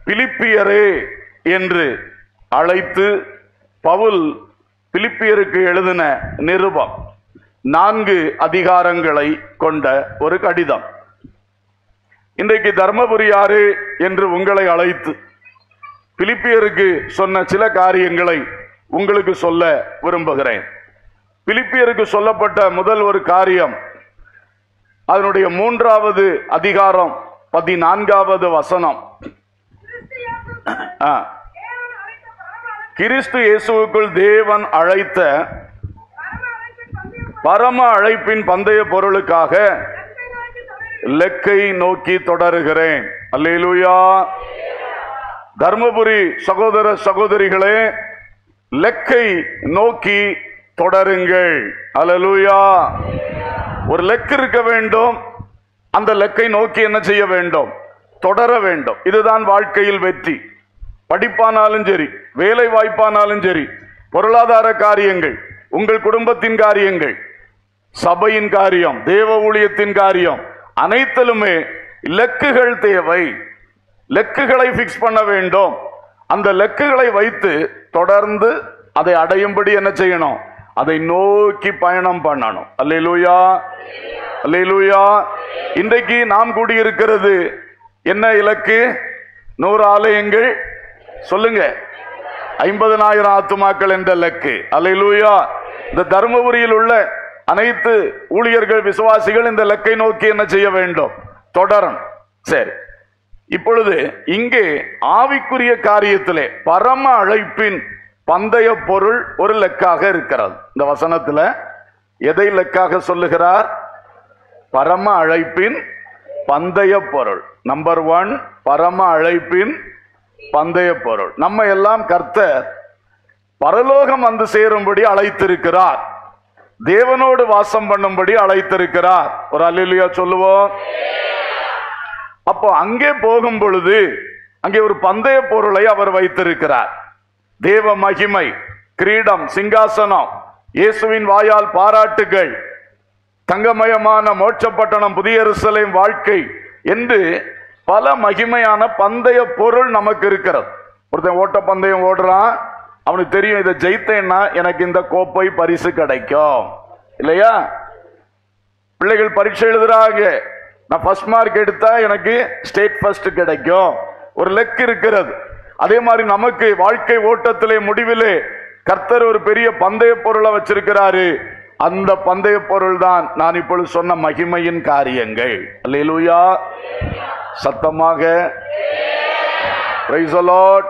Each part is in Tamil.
பிலிப்பியரே என்று அழைத்து பவுல் பிலிப்பியருக்கு எழுதின நிருபம் நான்கு அதிகாரங்களை கொண்ட ஒரு கடிதம் இன்றைக்கு தர்மபுரியாறு என்று உங்களை அழைத்து பிலிப்பியருக்கு சொன்ன சில காரியங்களை உங்களுக்கு சொல்ல விரும்புகிறேன் பிலிப்பியருக்கு சொல்லப்பட்ட முதல் ஒரு காரியம் அதனுடைய மூன்றாவது அதிகாரம் பதினான்காவது வசனம் ஆ. கிறிஸ்து இயேசுவுக்குள் தேவன் அழைத்த பரம அழைப்பின் பந்தய பொருளுக்காக லெக்கை நோக்கி தொடருகிறேன் அல்லேலூயா தர்மபுரி சகோதர சகோதரிகளே லெக்கை நோக்கி தொடருங்கள் அல்லேலூயா ஒரு லெக் இருக்க வேண்டும் அந்த லெக்கை நோக்கி என்ன செய்ய வேண்டும் தொடர வேண்டும் இதுதான் வாழ்க்கையில் வெற்றி படிப்பானாலும் சரி வேலை வாய்ப்பானாலும் சரி பொருளாதார காரியங்கள் உங்கள் குடும்பத்தின் காரியங்கள் சபையின் காரியம் தேவ ஊழியத்தின் காரியம் அனைத்திலுமே லெக்குகள் தேவை லெக்குகளை பிக்ஸ் பண்ண வேண்டும் அந்த லெக்குகளை வைத்து தொடர்ந்து அதை அடையும்படி என்ன செய்யணும் அதை நோக்கி பயணம் பண்ணணும் அல்லேலூயா அல்லேலூயா இன்றைக்கு நாம் கூடியிருக்கிறது என்ன இலக்கு நூறு ஆலயங்கள் சொல்லுங்க ஐம்பதனாயிரம் ஆத்துமாக்கள் என்ற இலக்கு அல்லேலூயா இந்த தருமபுரியில் உள்ள அனைத்து ஊழியர்கள் விசுவாசிகள் இந்த இலக்கை நோக்கி என்ன செய்ய வேண்டும் தொடரும் சரி இப்பொழுது இங்கே ஆவிக்குரிய காரியத்திலே பரம அழைப்பின் பந்தய பொருள் ஒரு லெக்காக இருக்கிறது இந்த வசனத்துல எதை லெக்காக சொல்லுகிறார் பரம அழைப்பின் பந்தய பொருள் நம்பர் ஒன் பரம அழைப்பின் பந்தய பொருள் நம்ம எல்லாம் கர்த்தர் பரலோகம் வந்து சேரும்படி அழைத்திருக்கிறார் தேவனோடு வாசம் பண்ணும்படி அழைத்திருக்கிறார் ஒரு அல்லிலியா சொல்லுவோம் அப்போ அங்கே போகும் பொழுது அங்கே ஒரு பந்தய பொருளை அவர் வைத்திருக்கிறார் தேவ மகிமை கிரீடம் சிங்காசனம் இயேசுவின் வாயால் பாராட்டுகள் தங்கமயமான மோட்சப்பட்டணம் புதிய எருசலேம் வாழ்க்கை என்று பல மகிமையான பந்தய பொருள் நமக்கு இருக்கிறது ஒருத்தன் ஓட்ட பந்தயம் ஓடுறான் அவனுக்கு தெரியும் இதை ஜெயித்தேன்னா எனக்கு இந்த கோப்பை பரிசு கிடைக்கும் இல்லையா பிள்ளைகள் பரீட்சை எழுதுறாங்க நான் ஃபர்ஸ்ட் மார்க் எடுத்தா எனக்கு ஸ்டேட் ஃபர்ஸ்ட் கிடைக்கும் ஒரு லெக் இருக்கிறது அதே மாதிரி நமக்கு வாழ்க்கை ஓட்டத்திலே முடிவிலே கர்த்தர் ஒரு பெரிய பந்தய பொருளை வச்சிருக்கிறாரு அந்த பந்தய பொருள் தான் நான் இப்பொழுது சொன்ன மகிமையின் காரியங்கள் அல்லேலூயா சத்தமாக Praise the Lord.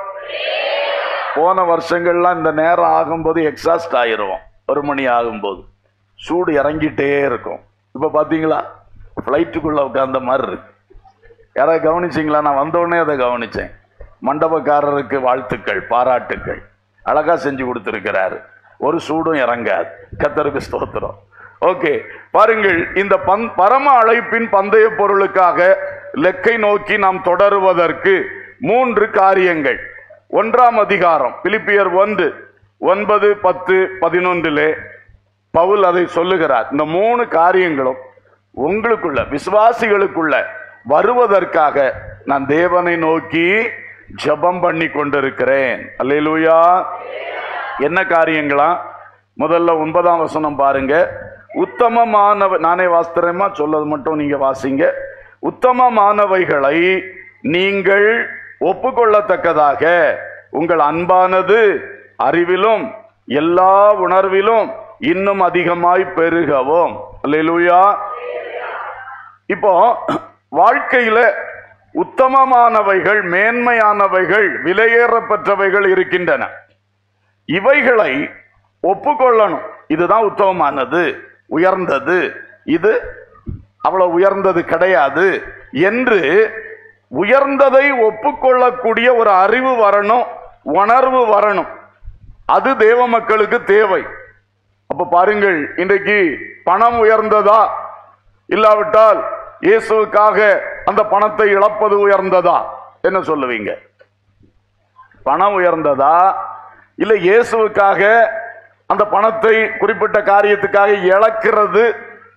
போன வருஷங்கள்லாம் இந்த நேரம் ஆகும்போது எக்ஸாஸ்ட் ஆயிருவோம் ஒரு மணி ஆகும்போது சூடு இறங்கிட்டே இருக்கும் இப்போ பார்த்தீங்களா ஃப்ளைட்டுக்குள்ள உட்கார்ந்த மாதிரி இருக்கு யாராவது கவனிச்சிங்களா நான் வந்த உடனே அதை கவனிச்சேன் மண்டபக்காரருக்கு வாழ்த்துக்கள் பாராட்டுக்கள் அழகா செஞ்சு கொடுத்திருக்கிறாரு ஒரு சூடும் இறங்காது கத்தருக்கு ஸ்தோத்திரம் ஓகே பாருங்கள் இந்த பந் பரம அழைப்பின் பந்தய பொருளுக்காக லெக்கை நோக்கி நாம் தொடருவதற்கு மூன்று காரியங்கள் ஒன்றாம் அதிகாரம் பிலிப்பியர் ஒன்று ஒன்பது பத்து பதினொன்றிலே பவுல் அதை சொல்லுகிறார் இந்த மூணு காரியங்களும் உங்களுக்குள்ள விசுவாசிகளுக்குள்ள வருவதற்காக நான் தேவனை நோக்கி ஜெபம் பண்ணி கொண்டிருக்கிறேன் அல்லேலூயா என்ன காரியங்களா முதல்ல ஒன்பதாம் வசனம் பாருங்க உத்தமமானவ நானே வாஸ்தரமா சொல்லது மட்டும் நீங்க வாசிங்க உத்தமமானவைகளை நீங்கள் ஒப்புக்கொள்ளத்தக்கதாக உங்கள் அன்பானது அறிவிலும் எல்லா உணர்விலும் இன்னும் அதிகமாய் பெருகவும் அல்லேலூயா இப்போ வாழ்க்கையில உத்தமமானவைகள் மேன்மையானவைகள் விலையேறப்பெற்றவைகள் இருக்கின்றன இவைகளை ஒப்புக்கொள்ளணும் இதுதான் உத்தமமானது உயர்ந்தது இது அவ்வளவு உயர்ந்தது கிடையாது என்று உயர்ந்ததை ஒப்புக்கொள்ளக்கூடிய ஒரு அறிவு வரணும் உணர்வு வரணும் அது தேவ மக்களுக்கு தேவை அப்ப பாருங்கள் இன்றைக்கு பணம் உயர்ந்ததா இல்லாவிட்டால் இயேசுவுக்காக அந்த பணத்தை இழப்பது உயர்ந்ததா என்ன சொல்லுவீங்க பணம் உயர்ந்ததா இல்ல இயேசுவுக்காக அந்த பணத்தை குறிப்பிட்ட காரியத்துக்காக இழக்கிறது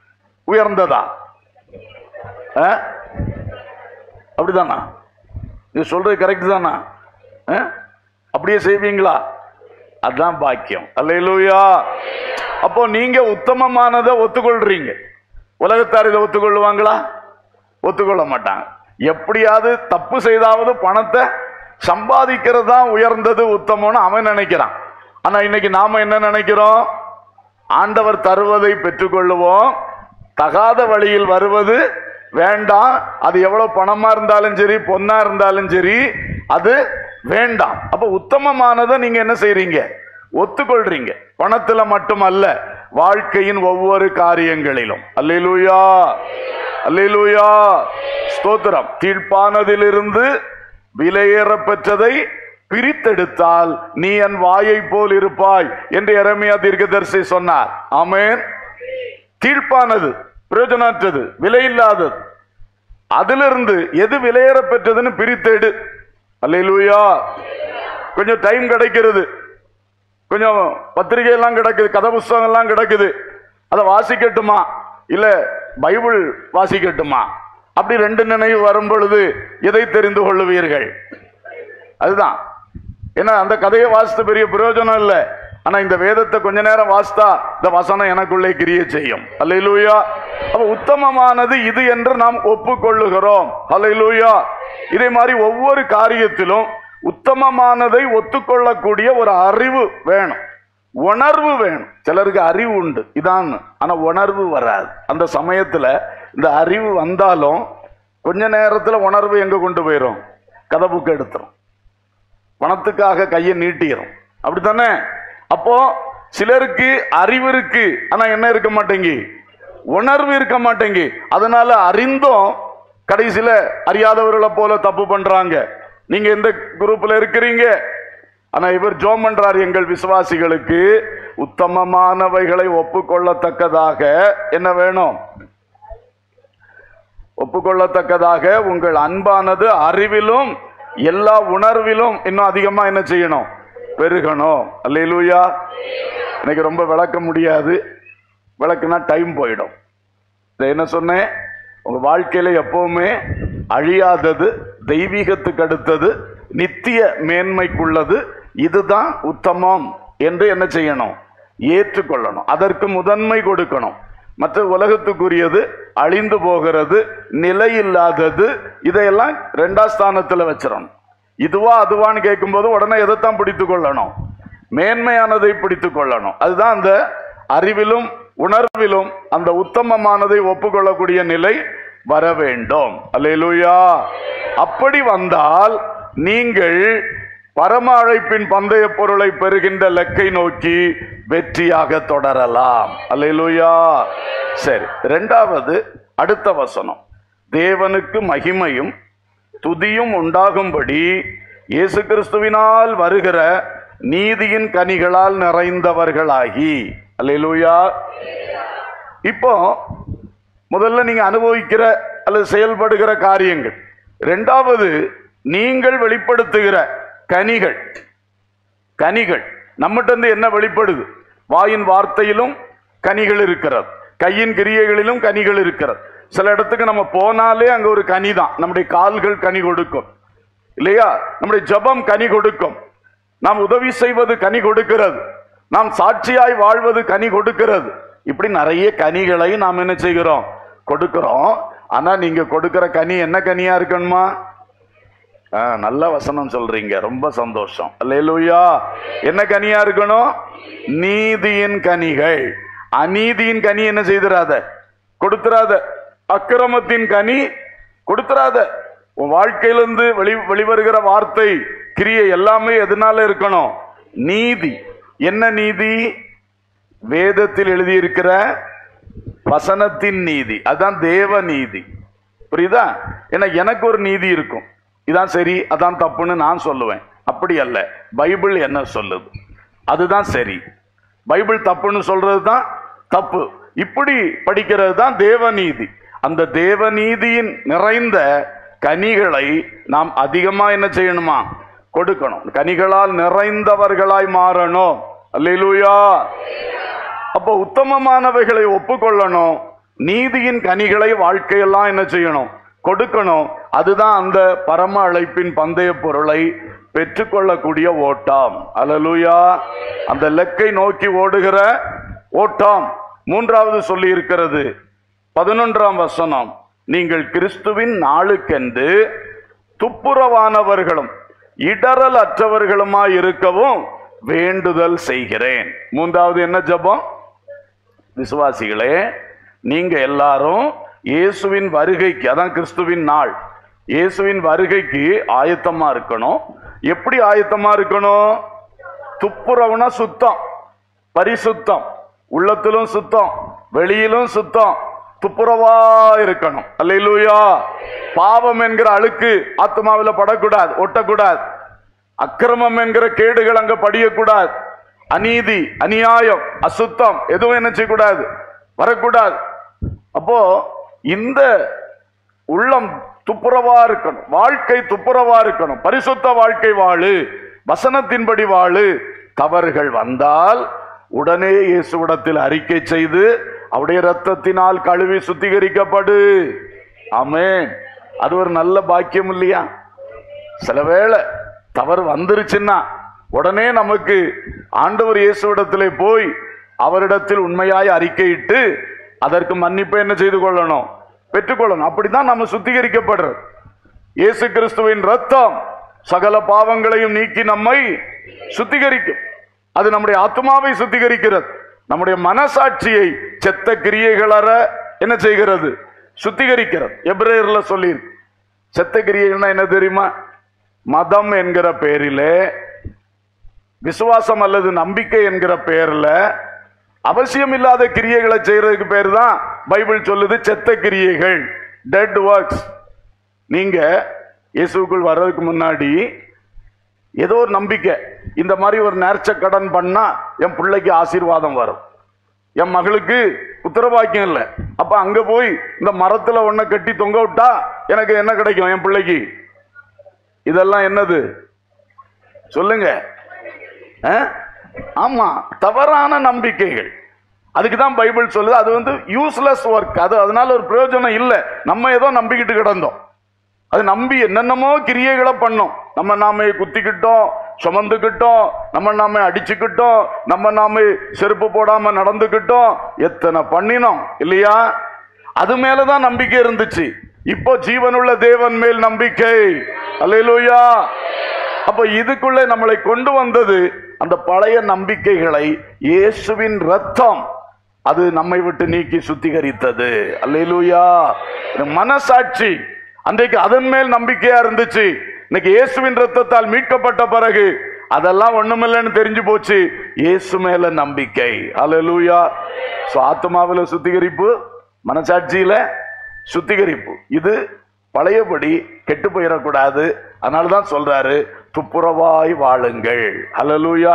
உயர்ந்ததா ஆ? அப்படிதானா இது சொல்றது கரெக்ட் தானா ஆ? அப்படியே செய்வீங்களா அதான் பாக்கியம் அல்லேலூயா அப்போ நீங்க உத்தமமானதை ஒத்துக்கொள்றீங்க உலகத்தார் இதை ஒத்துக்கொள்ளுவாங்களா ஒத்துக்கொள்ள மாட்டாங்க எப்படியாவது தப்பு செய்தாவது பணத்தை சம்பாதிக்கிறது தான் உயர்ந்தது உத்தமம்னு அவன் நினைக்கிறான் ஆனா இன்னைக்கு நாம என்ன நினைக்கிறோம் ஆண்டவர் தருவதை பெற்றுக்கொள்ளுவோம் தகாத வழியில் வருவது வேண்டாம் அது எவ்வளவு பணமா இருந்தாலும் சரி பொண்ணா இருந்தாலும் சரி அது வேண்டாம் அப்ப உத்தமமானதை நீங்க என்ன செய்றீங்க ஒத்துக்கொள்றீங்க பணத்துல மட்டுமல்ல வாழ்க்கையின் ஒவ்வொரு காரியங்களிலும் அல்லேலூயா அல்லேலூயா ஸ்தோத்திரம் கீழ்ப்பானதிலிருந்து விலையேற பெற்றதை பிரித்தெடுத்தால் நீ என் வாயை போல் இருப்பாய் என்று எரமியா தீர்க்கதரிசி சொன்னார் ஆமென் கீழ்ப்பானது பிரயோஜனற்றது விலையில்லாதது அதிலிருந்து எது விலையேற பெற்றதுன்னு பிரித்தெடு அல்லேலூயா கொஞ்சம் டைம் கிடைக்கிறது கொஞ்சம் பத்திரிகை எல்லாம் கிடக்குது கதை புஸ்தகம் எல்லாம் கிடக்குது அதை வாசிக்கட்டுமா இல்ல பைபிள் வாசிக்கட்டுமா அப்படி ரெண்டு நினைவு வரும் பொழுது எதை தெரிந்து கொள்ளுவீர்கள் அதுதான் ஏன்னா அந்த கதையை வாசித்து பெரிய பிரயோஜனம் இல்லை ஆனா இந்த வேதத்தை கொஞ்ச நேரம் வாசித்தா இந்த வசனம் எனக்குள்ளே கிரிய செய்யும் அல்லேலூயா அப்ப உத்தமமானது இது என்று நாம் ஒப்புக்கொள்ளுகிறோம் அல்லேலூயா இதே மாதிரி ஒவ்வொரு காரியத்திலும் உத்தமமானதை ஒத்துக்கொள்ளக்கூடிய ஒரு அறிவு வேணும் உணர்வு வேணும் சிலருக்கு அறிவு உண்டு இதான் ஆனா உணர்வு வராது அந்த சமயத்துல இந்த அறிவு வந்தாலும் கொஞ்ச நேரத்துல உணர்வு எங்க கொண்டு போயிரும் கதை புக்கு எடுத்துரும் பணத்துக்காக கையை நீட்டிடும் அப்படித்தானே அப்போ சிலருக்கு அறிவு இருக்கு ஆனா என்ன இருக்க மாட்டேங்கி உணர்வு இருக்க மாட்டேங்கி அதனால அறிந்தும் கடைசியில அறியாதவர்களை போல தப்பு பண்றாங்க நீங்க எந்த குரூப்ல இருக்கிறீங்க ஆனா இவர் ஜோம் பண்றார் எங்கள் விசுவாசிகளுக்கு உத்தமமானவைகளை ஒப்புக்கொள்ளத்தக்கதாக என்ன வேணும் ஒப்புக்கொள்ளத்தக்கதாக உங்கள் அன்பானது அறிவிலும் எல்லா உணர்விலும் இன்னும் அதிகமா என்ன செய்யணும் பெருகணும் அல்லேலூயா எனக்கு ரொம்ப விளக்க முடியாது விளக்குனா டைம் போயிடும் இதை என்ன சொன்னேன் உங்க வாழ்க்கையில எப்பவுமே அழியாதது தெய்வீகத்துக்கு அடுத்தது நித்திய மேன்மைக்குள்ளது இதுதான் உத்தமம் என்று என்ன செய்யணும் ஏற்றுக்கொள்ளணும் அதற்கு முதன்மை கொடுக்கணும் மற்ற உலகத்துக்குரியது அழிந்து போகிறது நிலையில்லாதது இதையெல்லாம் ரெண்டாம் ஸ்தானத்துல வச்சிடணும் இதுவா அதுவான்னு கேட்கும்போது உடனே எதைத்தான் பிடித்து கொள்ளணும் மேன்மையானதை பிடித்து கொள்ளணும் அதுதான் அந்த அறிவிலும் உணர்விலும் அந்த உத்தமமானதை ஒப்புக்கொள்ளக்கூடிய நிலை வர வேண்டும் அல்லேலூயா அப்படி வந்தால் நீங்கள் பரம அழைப்பின் பந்தய பொருளை பெறுகின்ற லக்கை நோக்கி வெற்றியாக தொடரலாம் அல்லேலூயா சரி இரண்டாவது அடுத்த வசனம் தேவனுக்கு மகிமையும் துதியும் உண்டாகும்படி இயேசு கிறிஸ்துவினால் வருகிற நீதியின் கனிகளால் நிறைந்தவர்களாகி அல்லேலூயா இப்போ முதல்ல நீங்க அனுபவிக்கிற அல்லது செயல்படுகிற காரியங்கள் ரெண்டாவது நீங்கள் வெளிப்படுத்துகிற கனிகள் கனிகள் நம்மகிட்ட இருந்து என்ன வெளிப்படுது வாயின் வார்த்தையிலும் கனிகள் இருக்கிறது கையின் கிரியைகளிலும் கனிகள் இருக்கிறது சில இடத்துக்கு நம்ம போனாலே அங்க ஒரு கனி தான் நம்முடைய கால்கள் கனி கொடுக்கும் இல்லையா நம்முடைய ஜெபம் கனி கொடுக்கும் நாம் உதவி செய்வது கனி கொடுக்கிறது நாம் சாட்சியாய் வாழ்வது கனி கொடுக்கிறது இப்படி நிறைய கனிகளை நாம் என்ன செய்கிறோம் கொடுக்கிறோம் ஆனா நீங்க கொடுக்கிற கனி என்ன கனியா இருக்கணுமா ஆ, நல்ல வசனம் சொல்றீங்க ரொம்ப சந்தோஷம் அல்லேலூயா என்ன கனியா இருக்கணும் நீதியின் கனிகள் அநீதியின் கனி என்ன செய்திராத கொடுத்துறாத அக்கிரமத்தின் கனி கொடுத்துறாத உன் வாழ்க்கையிலிருந்து வெளி வெளிவருகிற வார்த்தை கிரியை எல்லாமே எதனால இருக்கணும் நீதி என்ன நீதி வேதத்தில் எழுதியிருக்கிற வசனத்தின் நீதி அதான் தேவ நீதி புரியுதா ஏன்னா எனக்கு ஒரு நீதி இருக்கும் இதான் சரி அதான் தப்புன்னு நான் சொல்லுவேன் அப்படி அல்ல பைபிள் என்ன சொல்லுது அதுதான் சரி பைபிள் தப்புன்னு சொல்றது தான் தப்பு இப்படி படிக்கிறது தான் தேவநீதி அந்த தேவநீதியின் நிறைந்த கனிகளை நாம் அதிகமா என்ன செய்யணுமா கொடுக்கணும் கனிகளால் நிறைந்தவர்களாய் மாறணும் அல்லேலூயா அப்போ உத்தமமானவைகளை ஒப்புக்கொள்ளணும் நீதியின் கனிகளை வாழ்க்கையெல்லாம் என்ன செய்யணும் கொடுக்கணும் அதுதான் அந்த பரம அழைப்பின் பந்தய பொருளை பெற்றுக்கொள்ளக்கூடிய ஓட்டம் அல்லேலூயா அந்த லெக்கை நோக்கி ஓடுகிற ஓட்டம் மூன்றாவது சொல்லி இருக்கிறது பதினொன்றாம் வசனம் நீங்கள் கிறிஸ்துவின் நாளுக்கென்று துப்புரவானவர்களும் இடரல் அற்றவர்களுமாய் இருக்கவும் வேண்டுதல் செய்கிறேன் மூன்றாவது என்ன ஜெபம் விசுவாசிகளே நீங்க எல்லாரும் இயேசுவின் வருகைக்கு அதான் கிறிஸ்துவின் நாள் இயேசுவின் வருகைக்கு ஆயத்தமா இருக்கணும் எப்படி ஆயத்தமா இருக்கணும் துப்புரவுனா சுத்தம் பரிசுத்தம் உள்ளத்திலும் சுத்தம் வெளியிலும் சுத்தம் துப்புரவா இருக்கணும் அல்லேலூயா பாவம் என்கிற அழுக்கு ஆத்மாவில் படக்கூடாது ஒட்டக்கூடாது அக்கிரமம் என்கிற கேடுகள் அங்க படியக்கூடாது அநீதி அநியாயம் அசுத்தம் எதுவும் என்ன செய்யக்கூடாது வரக்கூடாது அப்போ இந்த உள்ளம் துப்புரவா இருக்கணும் வாழ்க்கை துப்புரவா இருக்கணும் பரிசுத்த வாழ்க்கை வாழு வசனத்தின்படி வாழு தவறுகள் வந்தால் உடனே இயேசுவிடத்தில் அறிக்கை செய்து அவருடைய ரத்தத்தினால் கழுவி சுத்திகரிக்கப்படு ஆமென் அது ஒரு நல்ல பாக்கியம் இல்லையா சில வேளை தவறு வந்துருச்சுன்னா உடனே நமக்கு ஆண்டவர் இயேசுவிடத்திலே போய் அவரிடத்தில் உண்மையாய் அறிக்கையிட்டு அதற்கு மன்னிப்பை என்ன செய்து கொள்ளணும் பெற்றுக்கொள்ளணும் அப்படிதான் நம்ம சுத்திகரிக்கப்படுறது இயேசு கிறிஸ்துவின் ரத்தம் சகல பாவங்களையும் நீக்கி நம்மை சுத்திகரிக்கும் அது நம்முடைய ஆத்மாவை சுத்திகரிக்கிறது நம்முடைய மனசாட்சியை செத்த கிரியைகளற என்ன செய்கிறது சுத்திகரிக்கிறது எப்ரேயர்ல சொல்லியிருக்கு செத்த கிரியைகள்னா என்ன தெரியுமா மதம் என்கிற பெயரிலே விசுவாசம் அல்லது நம்பிக்கை என்கிற பெயர்ல அவசியம் இல்லாத கிரியைகளை செய்யறதுக்கு பேர் தான் பைபிள் சொல்லுது செத்த கிரியைகள் டெட் ஒர்க்ஸ் நீங்க இயேசுக்குள் வர்றதுக்கு முன்னாடி ஏதோ ஒரு நம்பிக்கை இந்த மாதிரி ஒரு நேர்ச்ச கடன் பண்ணா என் பிள்ளைக்கு ஆசீர்வாதம் வரும் என் மகளுக்கு உத்தரவாக்கியம் இல்லை அப்ப அங்க போய் இந்த மரத்துல ஒன்ன கட்டி தொங்க விட்டா எனக்கு என்ன கிடைக்கும் என் பிள்ளைக்கு இதெல்லாம் என்னது சொல்லுங்க ஆ? ஆமா தவறான நம்பிக்கைகள் அதுக்கு தான் பைபிள் சொல்லுது அது வந்து யூஸ்லெஸ் ஒர்க் அது அதனால ஒரு பிரயோஜனம் இல்லை நம்ம ஏதோ நம்பிக்கிட்டு கிடந்தோம் அது நம்பி என்னென்னமோ கிரியைகளை பண்ணோம் நம்ம நாம குத்திக்கிட்டோம் சுமந்துக்கிட்டோம் நம்ம நாம அடிச்சுக்கிட்டோம் நம்ம நாம செருப்பு போடாம நடந்துக்கிட்டோம் எத்தனை பண்ணினோம் இல்லையா அது மேலதான் நம்பிக்கை இருந்துச்சு இப்போ ஜீவனுள்ள தேவன் மேல் நம்பிக்கை அல்லேலூயா அப்ப இதுக்குள்ளே நம்மளை கொண்டு வந்தது அந்த பழைய நம்பிக்கைகளை இயேசுவின் ரத்தம் அது நம்மை விட்டு நீக்கி சுத்திகரித்தது அல்லேலூயா இந்த மனசாட்சி அன்றைக்கு அதன் மேல் நம்பிக்கையா இருந்துச்சு இன்னைக்கு இயேசுவின் ரத்தத்தால் மீட்கப்பட்ட பிறகு அதெல்லாம் ஒண்ணுமில்லைன்னு தெரிஞ்சு போச்சு இயேசு மேல நம்பிக்கை அல்லேலூயா சோ ஆத்மாவில சுத்திகரிப்பு மனசாட்சியில சுத்திகரிப்பு இது பழையபடி கெட்டு போயிடக்கூடாது அதனால தான் சொல்றாரு துப்புரவாய் வாழுங்கள் அல்லேலூயா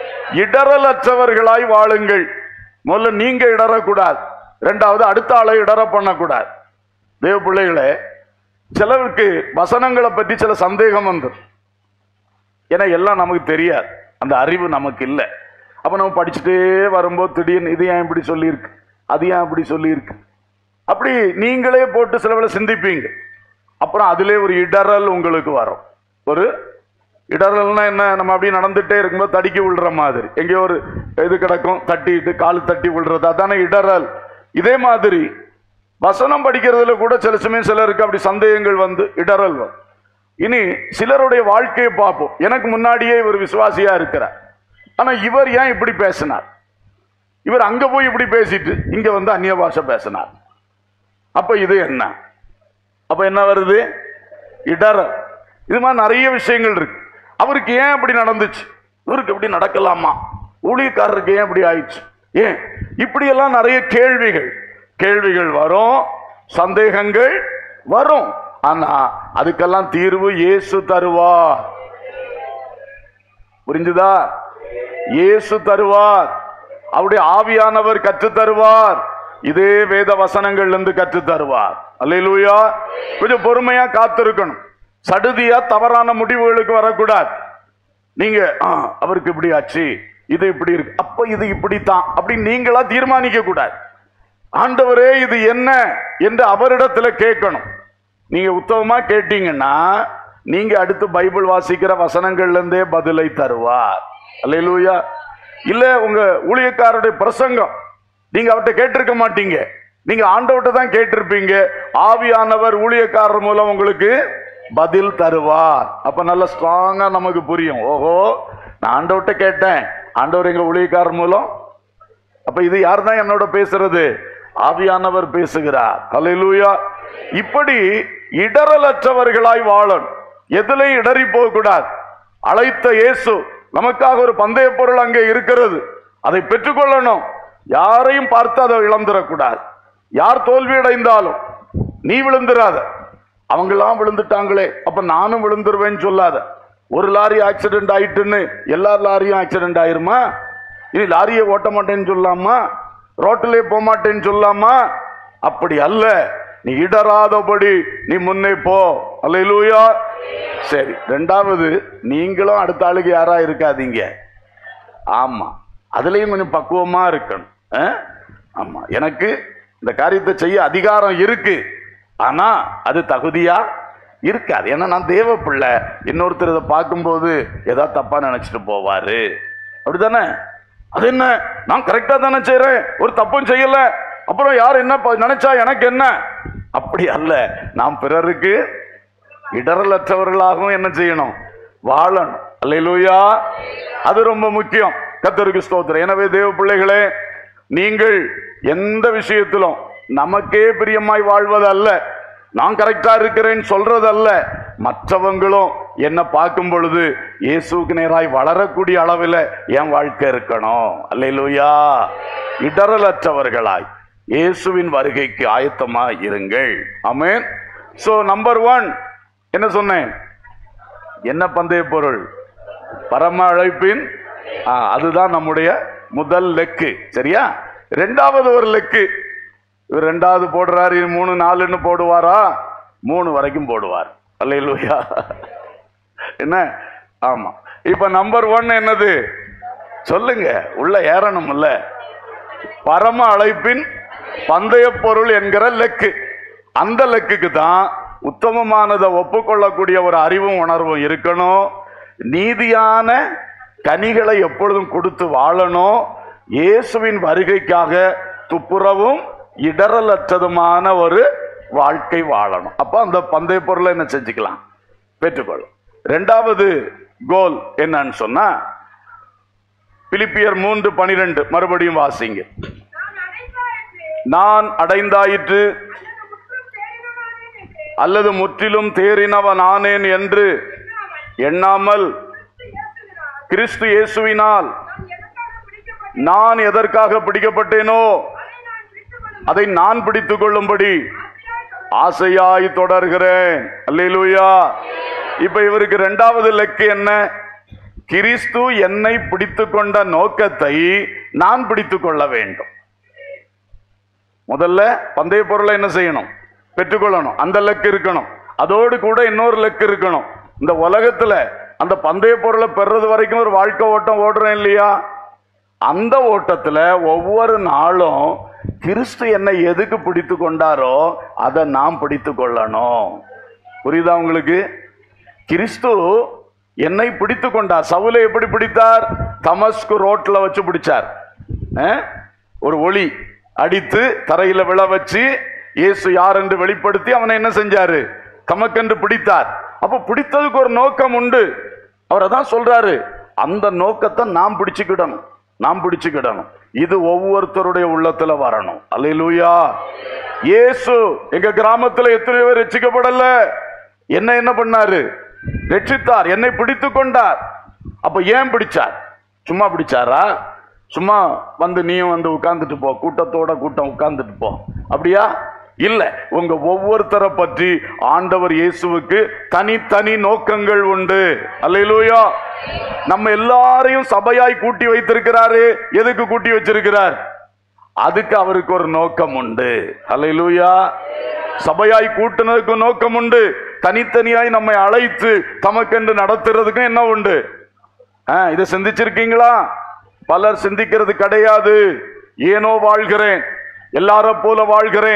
இடரலற்றவர்களாய் வாழுங்கள் முதல்ல நீங்க இடறக்கூடாது ரெண்டாவது அடுத்த ஆளை இடற பண்ணக்கூடாது தேவ பிள்ளைகளே சிலருக்கு வசனங்களை பற்றி சில சந்தேகம் வந்துடும் ஏன்னா எல்லாம் நமக்கு தெரியாது அந்த அறிவு நமக்கு இல்லை அப்ப நம்ம படிச்சுட்டே வரும்போது திடீர்னு இது ஏன் இப்படி சொல்லியிருக்கு அது ஏன் இப்படி சொல்லியிருக்கு அப்படி நீங்களே போட்டு சில வேளை சிந்திப்பீங்க அப்புறம் அதிலே ஒரு இடறல் உங்களுக்கு வரும் ஒரு இடறல்னா என்ன நம்ம அப்படியே நடந்துட்டே இருக்கும்போது தடுக்கி விழுற மாதிரி எங்கேயோ ஒரு இது கிடக்கும் தட்டிட்டு கால் தட்டி விழுறது அதானே இடறல் இதே மாதிரி வசனம் படிக்கிறதுல கூட சில சமயம் சிலருக்கு அப்படி சந்தேகங்கள் வந்து இடறல் வரும் இனி சிலருடைய வாழ்க்கையை பார்ப்போம் எனக்கு முன்னாடியே இவர் விசுவாசியா இருக்கிறார் ஆனா இவர் ஏன் இப்படி பேசினார் இவர் அங்க போய் இப்படி பேசிட்டு இங்க வந்து அந்நிய பாஷை பேசினார் அப்ப இது என்ன அப்ப என்ன வருது இடறல் இது மாதிரி நிறைய விஷயங்கள் இருக்கு அவருக்கு ஏன் இப்படி நடந்துச்சு இவருக்கு இப்படி நடக்கலாமா ஊழியக்காரருக்கு ஏன் இப்படி ஆயிடுச்சு ஏன் இப்படியெல்லாம் நிறைய கேள்விகள் கேள்விகள் வரும் சந்தேகங்கள் வரும் ஆனா அதுக்கெல்லாம் தீர்வு இயேசு தருவார் புரிஞ்சுதா இயேசு தருவார் அவருடைய ஆவியானவர் கற்று தருவார் இதே வேத வசனங்கள்ல இருந்து கற்று தருவார் அல்லேலூயா கொஞ்சம் பொறுமையா காத்திருக்கணும் சடுதியா தவறான முடிவுகளுக்கு வரக்கூடாது நீங்க "ஆ, அவருக்கு இப்படி ஆச்சு இது இப்படி இருக்கு அப்ப இது இப்படித்தான் அப்படி நீங்களா தீர்மானிக்க கூடாது ஆண்டவரே இது என்ன என்று அவரிடத்துல கேட்கணும் நீங்க உத்தமமா கேட்டீங்கன்னா நீங்க அடுத்து பைபிள் வாசிக்கிற வசனங்கள்ல இருந்தே பதிலை தருவார் அல்லேலூயா இல்ல உங்க ஊழியக்காரருடைய பிரசங்கம் நீங்க அவர்கிட்ட கேட்டிருக்க மாட்டீங்க நீங்க ஆண்டவர்கிட்ட தான் கேட்டிருப்பீங்க ஆவியானவர் ஊழியக்காரர் மூலம் உங்களுக்கு பதில் தருவார் அப்ப நல்ல ஸ்ட்ராங்கா நமக்கு புரியும் ஓஹோ நான் ஆண்டவர்கிட்ட கேட்டேன் ஆண்டவர் எங்க ஊழியக்காரர் மூலம் அப்ப இது யார் தான் என்னோட பேசுறது ஆவியானவர் பேசுகிறார் அல்லேலூயா இப்படி இடரலற்றவர்களாய் வாழணும் எதுலையும் இடறி போக கூடாது அழைத்த இயேசு நமக்காக ஒரு பந்தய பொருள் அங்கே இருக்கிறது அதை பெற்றுக்கொள்ளணும் யாரையும் பார்த்து அதை இழந்துடக்கூடாது யார் தோல்வி அடைந்தாலும் நீ விழுந்துராத அவங்கெல்லாம் விழுந்துட்டாங்களே அப்ப நானும் விழுந்துருவேன்னு சொல்லாத ஒரு லாரி ஆக்சிடென்ட் ஆயிட்டுன்னு எல்லா லாரியும் ஆக்சிடென்ட் ஆயிருமா இனி லாரியை ஓட்ட மாட்டேன்னு சொல்லாமா ரோட்டிலே போக மாட்டேன்னு சொல்லாமா அப்படி அல்ல நீ இடராதபடி நீ முன்னே போ அல்லேலூயா சரி ரெண்டாவது நீங்களும் அடுத்த ஆளுக்கு யாரா இருக்காதீங்க ஆமா அதுலயும் கொஞ்சம் பக்குவமா இருக்கணும் ஆ? ஆமா எனக்கு இந்த காரியத்தை செய்ய அதிகாரம் இருக்கு ஆனா அது தகுதியா இருக்காது ஏன்னா நான் தேவ பிள்ளை இன்னொருத்தர் இதை பார்க்கும்போது ஏதாவது தப்பா நினைச்சிட்டு போவாரு அப்படிதானே அது என்ன நான் கரெக்டா தானே செய்றேன் ஒரு தப்பும் செய்யல அப்புறம் யார் என்ன ப- நினைச்சா எனக்கு என்ன அப்படி அல்ல நாம் பிறருக்கு இடரலற்றவர்களாகவும் என்ன செய்யணும் வாழணும் அல்லேலூயா அது ரொம்ப முக்கியம் கத்தருக்கு ஸ்தோத்திரம் எனவே தேவ பிள்ளைகளே நீங்கள் எந்த விஷயத்திலும் நமக்கே பிரியமாய் வாழ்வது அல்ல நான் கரெக்டா இருக்கிறேன்னு சொல்றது அல்ல மற்றவங்களும் என்ன பார்க்கும் பொழுது இயேசுக்கு நேராய் வளரக்கூடிய அளவில் என் வாழ்க்கை இருக்கணும் அல்லேலூயா இடரலற்றவர்களாய் இயேசுவின் வருகைக்கு ஆயத்தமா இருங்கள் ஆமென் சோ நம்பர் ஒன் என்ன சொன்னேன் என்ன பந்தய பொருள் பரம அழைப்பின் ஆ, அதுதான் நம்முடைய முதல் லெக்கு சரியா ரெண்டாவது ஒரு லெக்கு இவர் ரெண்டாவது போடுறாரு இனி மூணு நாலுன்னு போடுவாரா மூணு வரைக்கும் போடுவார் அல்லையா என்ன ஆமா இப்ப நம்பர் ஒன் என்னது சொல்லுங்க உள்ள ஏறணும்ல பரம அழைப்பின் பந்தய பொருள் என்கிற லெக்கு அந்த லெக்குக்கு தான் உத்தமமானதை ஒப்புக்கொள்ளக்கூடிய ஒரு அறிவும் உணர்வும் இருக்கணும் நீதியான கனிகளை எப்பொழுதும் கொடுத்து வாழணும் இயேசுவின் வருகைக்காக துப்புரவும் இடரலற்றதுமான ஒரு வாழ்க்கை வாழணும் அப்ப அந்த பந்தய பொருளை என்ன செஞ்சுக்கலாம் பெற்றுக்கொள்ளும் ரெண்டாவது கோல் என்னன்னு சொன்னா பிலிப்பியர் மூன்று பனிரெண்டு மறுபடியும் வாசிங்க நான் அடைந்தாயிற்று நான் அடைந்தாயிற்று அல்லது முற்றிலும் தேறினவனானேன் அல்லது முற்றிலும் தேறினவனானேன் என்று எண்ணாமல் எண்ணாமல் கிறிஸ்து இயேசுவினால் கிறிஸ்து இயேசுவினால் நான் எதற்காக பிடிக்கப்பட்டேனோ நான் எதற்காக பிடிக்கப்பட்டேனோ அதை நான் பிடித்துக் கொள்ளும்படி அதை நான் பிடித்துக் கொள்ளும்படி ஆசையாய் தொடர்கிறேன் அல்லேலூயா இப்ப இவருக்கு இரண்டாவது லெக்கு என்ன கிறிஸ்து என்னை பிடித்துக் கொண்ட நோக்கத்தை நான் பிடித்துக் கொள்ள வேண்டும் முதல்ல பந்தய பொருளை என்ன செய்யணும் பெற்றுக்கொள்ளணும் அந்த லெக்கு இருக்கணும் அதோடு கூட இன்னொரு லெக்கு இருக்கணும் இந்த உலகத்துல அந்த பந்தய பொருளை பெறுறது வரைக்கும் ஒரு வாழ்க்கை ஓட்டம் ஓடுறேன் இல்லையா அந்த ஓட்டத்துல ஒவ்வொரு நாளும் கிறிஸ்து என்னை எதுக்கு பிடித்து கொண்டாரோ அதை நாம் பிடித்து கொள்ளணும் புரியுதா உங்களுக்கு கிறிஸ்து என்னை பிடித்து கொண்டார் சவுலை எப்படி பிடித்தார் தமஸ்கு ரோட்ல வச்சு பிடிச்சார் அஹ்? ஒரு ஒளி அடித்து தரையில விழ வச்சு இயேசு யார் என்று வெளிப்படுத்தி அவனை என்ன செஞ்சாரு தமக்கென்று பிடித்தார் அப்ப பிடித்ததுக்கு ஒரு நோக்கம் உண்டு அவர் அதான் சொல்றாரு அந்த நோக்கத்தை நாம் பிடிச்சுக்கிடணும் நாம் பிடிச்சுக்கிடணும் இது ஒவ்வொருத்தருடைய உள்ளத்துல வரணும் அல்லேலூயா இயேசு எங்க கிராமத்துல எத்தனை பேர் ரட்சிக்கப்படல என்ன என்ன பண்ணாரு ரட்சித்தார் என்னை பிடித்து கொண்டார் அப்ப ஏன் பிடிச்சார் சும்மா பிடிச்சாரா சும்மா வந்து நீயும் வந்து உட்கார்ந்துட்டு போ கூட்டத்தோட கூட்டம் உட்கார்ந்துட்டு போ அப்படியா இல்ல உங்க ஒவ்வொருத்தரை பற்றி ஆண்டவர் இயேசுவுக்கு தனித்தனி நோக்கங்கள் உண்டு அல்லேலூயா நம்ம எல்லாரையும் சபையாய் கூட்டி வைத்திருக்கிறாரு எதுக்கு கூட்டி வச்சிருக்கிறார் அதுக்கு அவருக்கு ஒரு நோக்கம் உண்டு அல்லேலூயா சபையாய் கூட்டுனதுக்கு நோக்கம் உண்டு தனித்தனியாய் நம்மை அழைத்து தமக்கென்று நடத்துறதுக்கும் என்ன உண்டு ஆ, இதை சிந்திச்சிருக்கீங்களா பலர் சிந்திக்கிறது கிடையாது ஏனோ வாழ்கிறேன் எல்லார போல வாழ்கிறேன்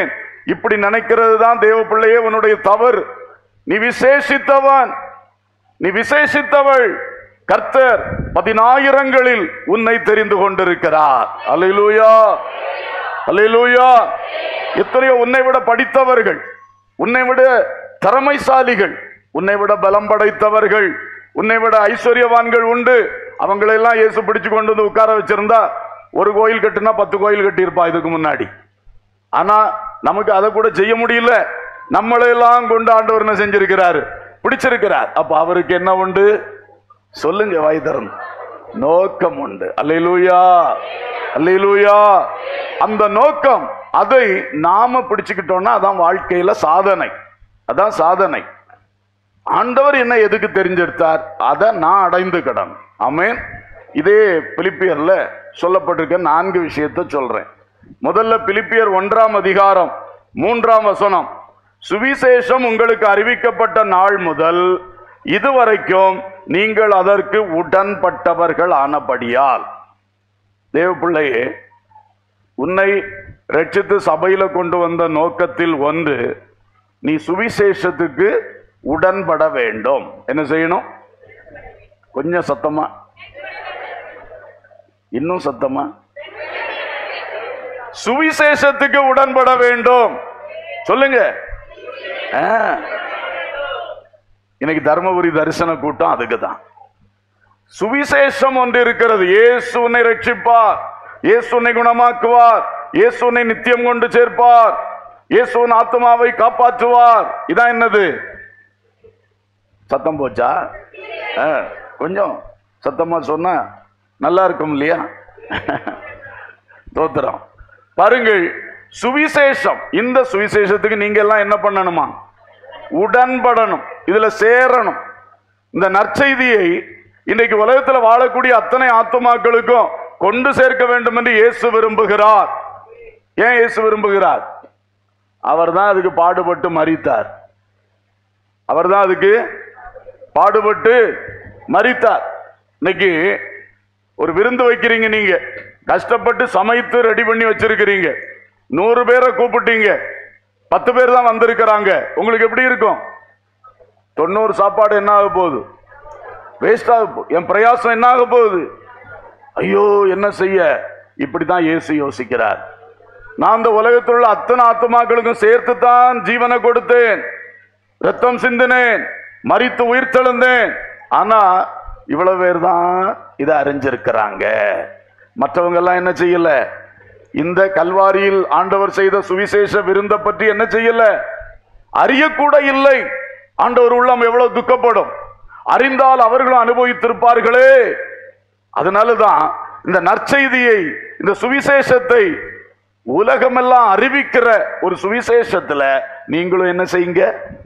இப்படி நினைக்கிறது தான் தேவ பிள்ளையே உன்னுடைய தவறு நீ விசேஷித்தவன் நீ விசேஷித்தவள் கர்த்தர் பதினாயிரங்களில் உன்னை தெரிந்து கொண்டிருக்கிறார் அல்லேலூயா அல்லேலூயா எத்தனையோ உன்னை விட படித்தவர்கள் உன்னை விட திறமைசாலிகள் உன்னை விட பலம் படைத்தவர்கள் உன்னை விட ஐஸ்வர்யவான்கள் உண்டு அவங்களெல்லாம் இயேசு பிடிச்சு கொண்டு வந்து உட்கார வச்சிருந்தா ஒரு கோயில் கட்டுனா பத்து கோயில் கட்டியிருப்பா இதுக்கு முன்னாடி ஆனா நமக்கு அதை கூட செய்ய முடியல நம்மளையெல்லாம் கொண்டு ஆண்டவர் என்ன செஞ்சிருக்கிறாரு பிடிச்சிருக்கிறார் அப்ப அவருக்கு என்ன உண்டு சொல்லுங்க வாய் திறந்து நோக்கம் உண்டு அல்லேலூயா அல்லேலூயா அந்த நோக்கம் அதை நாம பிடிச்சுக்கிட்டோம்னா அதான் வாழ்க்கையில சாதனை அதான் சாதனை ஆண்டவர் என்ன எதுக்கு தெரிஞ்செடுத்தார் அதை நான் அடைந்து கடன் ஆமென் இதே பிலிப்பியர்ல சொல்லப்பட்டிருக்க நான்கு விஷயத்தை சொல்றேன் முதல்ல பிலிப்பியர் ஒன்றாம் அதிகாரம் மூன்றாம் வசனம் சுவிசேஷம் உங்களுக்கு அறிவிக்கப்பட்ட நாள் முதல் இதுவரைக்கும் நீங்கள் அதற்கு உடன்பட்டவர்கள் ஆனபடியால் தேவ பிள்ளையே உன்னை ரட்சித்து சபையில கொண்டு வந்த நோக்கத்தில் ஒன்று நீ சுவிசேஷத்துக்கு உடன்பட வேண்டும் என்ன செய்யணும் கொஞ்சம் சத்தமா இன்னும் சத்தமா சுவிசேஷத்துக்கு உடன்பட வேண்டும் சொல்லுங்க ஆ. இன்னைக்கு தர்மபுரி தரிசன கூட்டம் அதுக்கு தான் சுவிசேஷம் ஒன்று இருக்கிறது இயேசு உன்னை ரட்சிப்பார் இயேசு உன்னை குணமாக்குவார் இயேசு உன்னை நித்தியம் கொண்டு சேர்ப்பார் இயேசு உன் ஆத்மாவை காப்பாற்றுவார் இதான் என்னது சத்தம் போச்சா ஆ, கொஞ்சம் சத்தமா சொன்னா நல்லா இருக்கும் இல்லையா தோத்திரம் பாருங்கள் சுவிசேஷம் இந்த சுவிசேஷத்துக்கு நீங்க எல்லாம் என்ன பண்ணணுமா உடன்படணும் இதுல சேரணும் இந்த நற்செய்தியை இன்றைக்கு உலகத்துல வாழக்கூடிய அத்தனை ஆத்துமாக்களுக்கும் கொண்டு சேர்க்க வேண்டும் என்று இயேசு விரும்புகிறார் ஏன் இயேசு விரும்புகிறார் அவர்தான் அதுக்கு பாடுபட்டு மரித்தார் அவர்தான் அதுக்கு பாடுபட்டு மரித்தார் இன்னைக்கு ஒரு விருந்து வைக்கிறீங்க நீங்க கஷ்டப்பட்டு சமைத்து ரெடி பண்ணி வச்சிருக்கிறீங்க நூறு பேரை கூப்பிட்டீங்க பத்து பேர் தான் வந்திருக்கிறாங்க உங்களுக்கு எப்படி இருக்கும் தொண்ணூறு சாப்பாடு என்ன ஆக போகுது வேஸ்ட் ஆக போ என் பிரயாசம் என்ன ஆக போகுது ஐயோ என்ன செய்ய இப்படித்தான் இயேசு யோசிக்கிறார் நான் இந்த உலகத்தில் உள்ள அத்தனை ஆத்மாக்களுக்கும் சேர்த்து தான் ஜீவனை கொடுத்தேன் ரத்தம் சிந்தினேன் மரித்து உயிர் தெழுந்தேன் ஆனா இவ்வளவு பேர் தான் இதை அறிஞ்சிருக்கிறாங்க மற்றவங்க எல்லாம் என்ன செய்யல இந்த கல்வாரியில் ஆண்டவர் செய்த சுவிசேஷ விருந்த பற்றி என்ன செய்யல அறியக்கூட இல்லை ஆண்டவர் உள்ளம் எவ்வளவு துக்கப்படும் அறிந்தால் அவர்களும் அனுபவித்திருப்பார்களே அதனாலதான் இந்த நற்செய்தியை இந்த சுவிசேஷத்தை உலகமெல்லாம் அறிவிக்கிற ஒரு சுவிசேஷத்துல நீங்களும் என்ன செய்யுங்க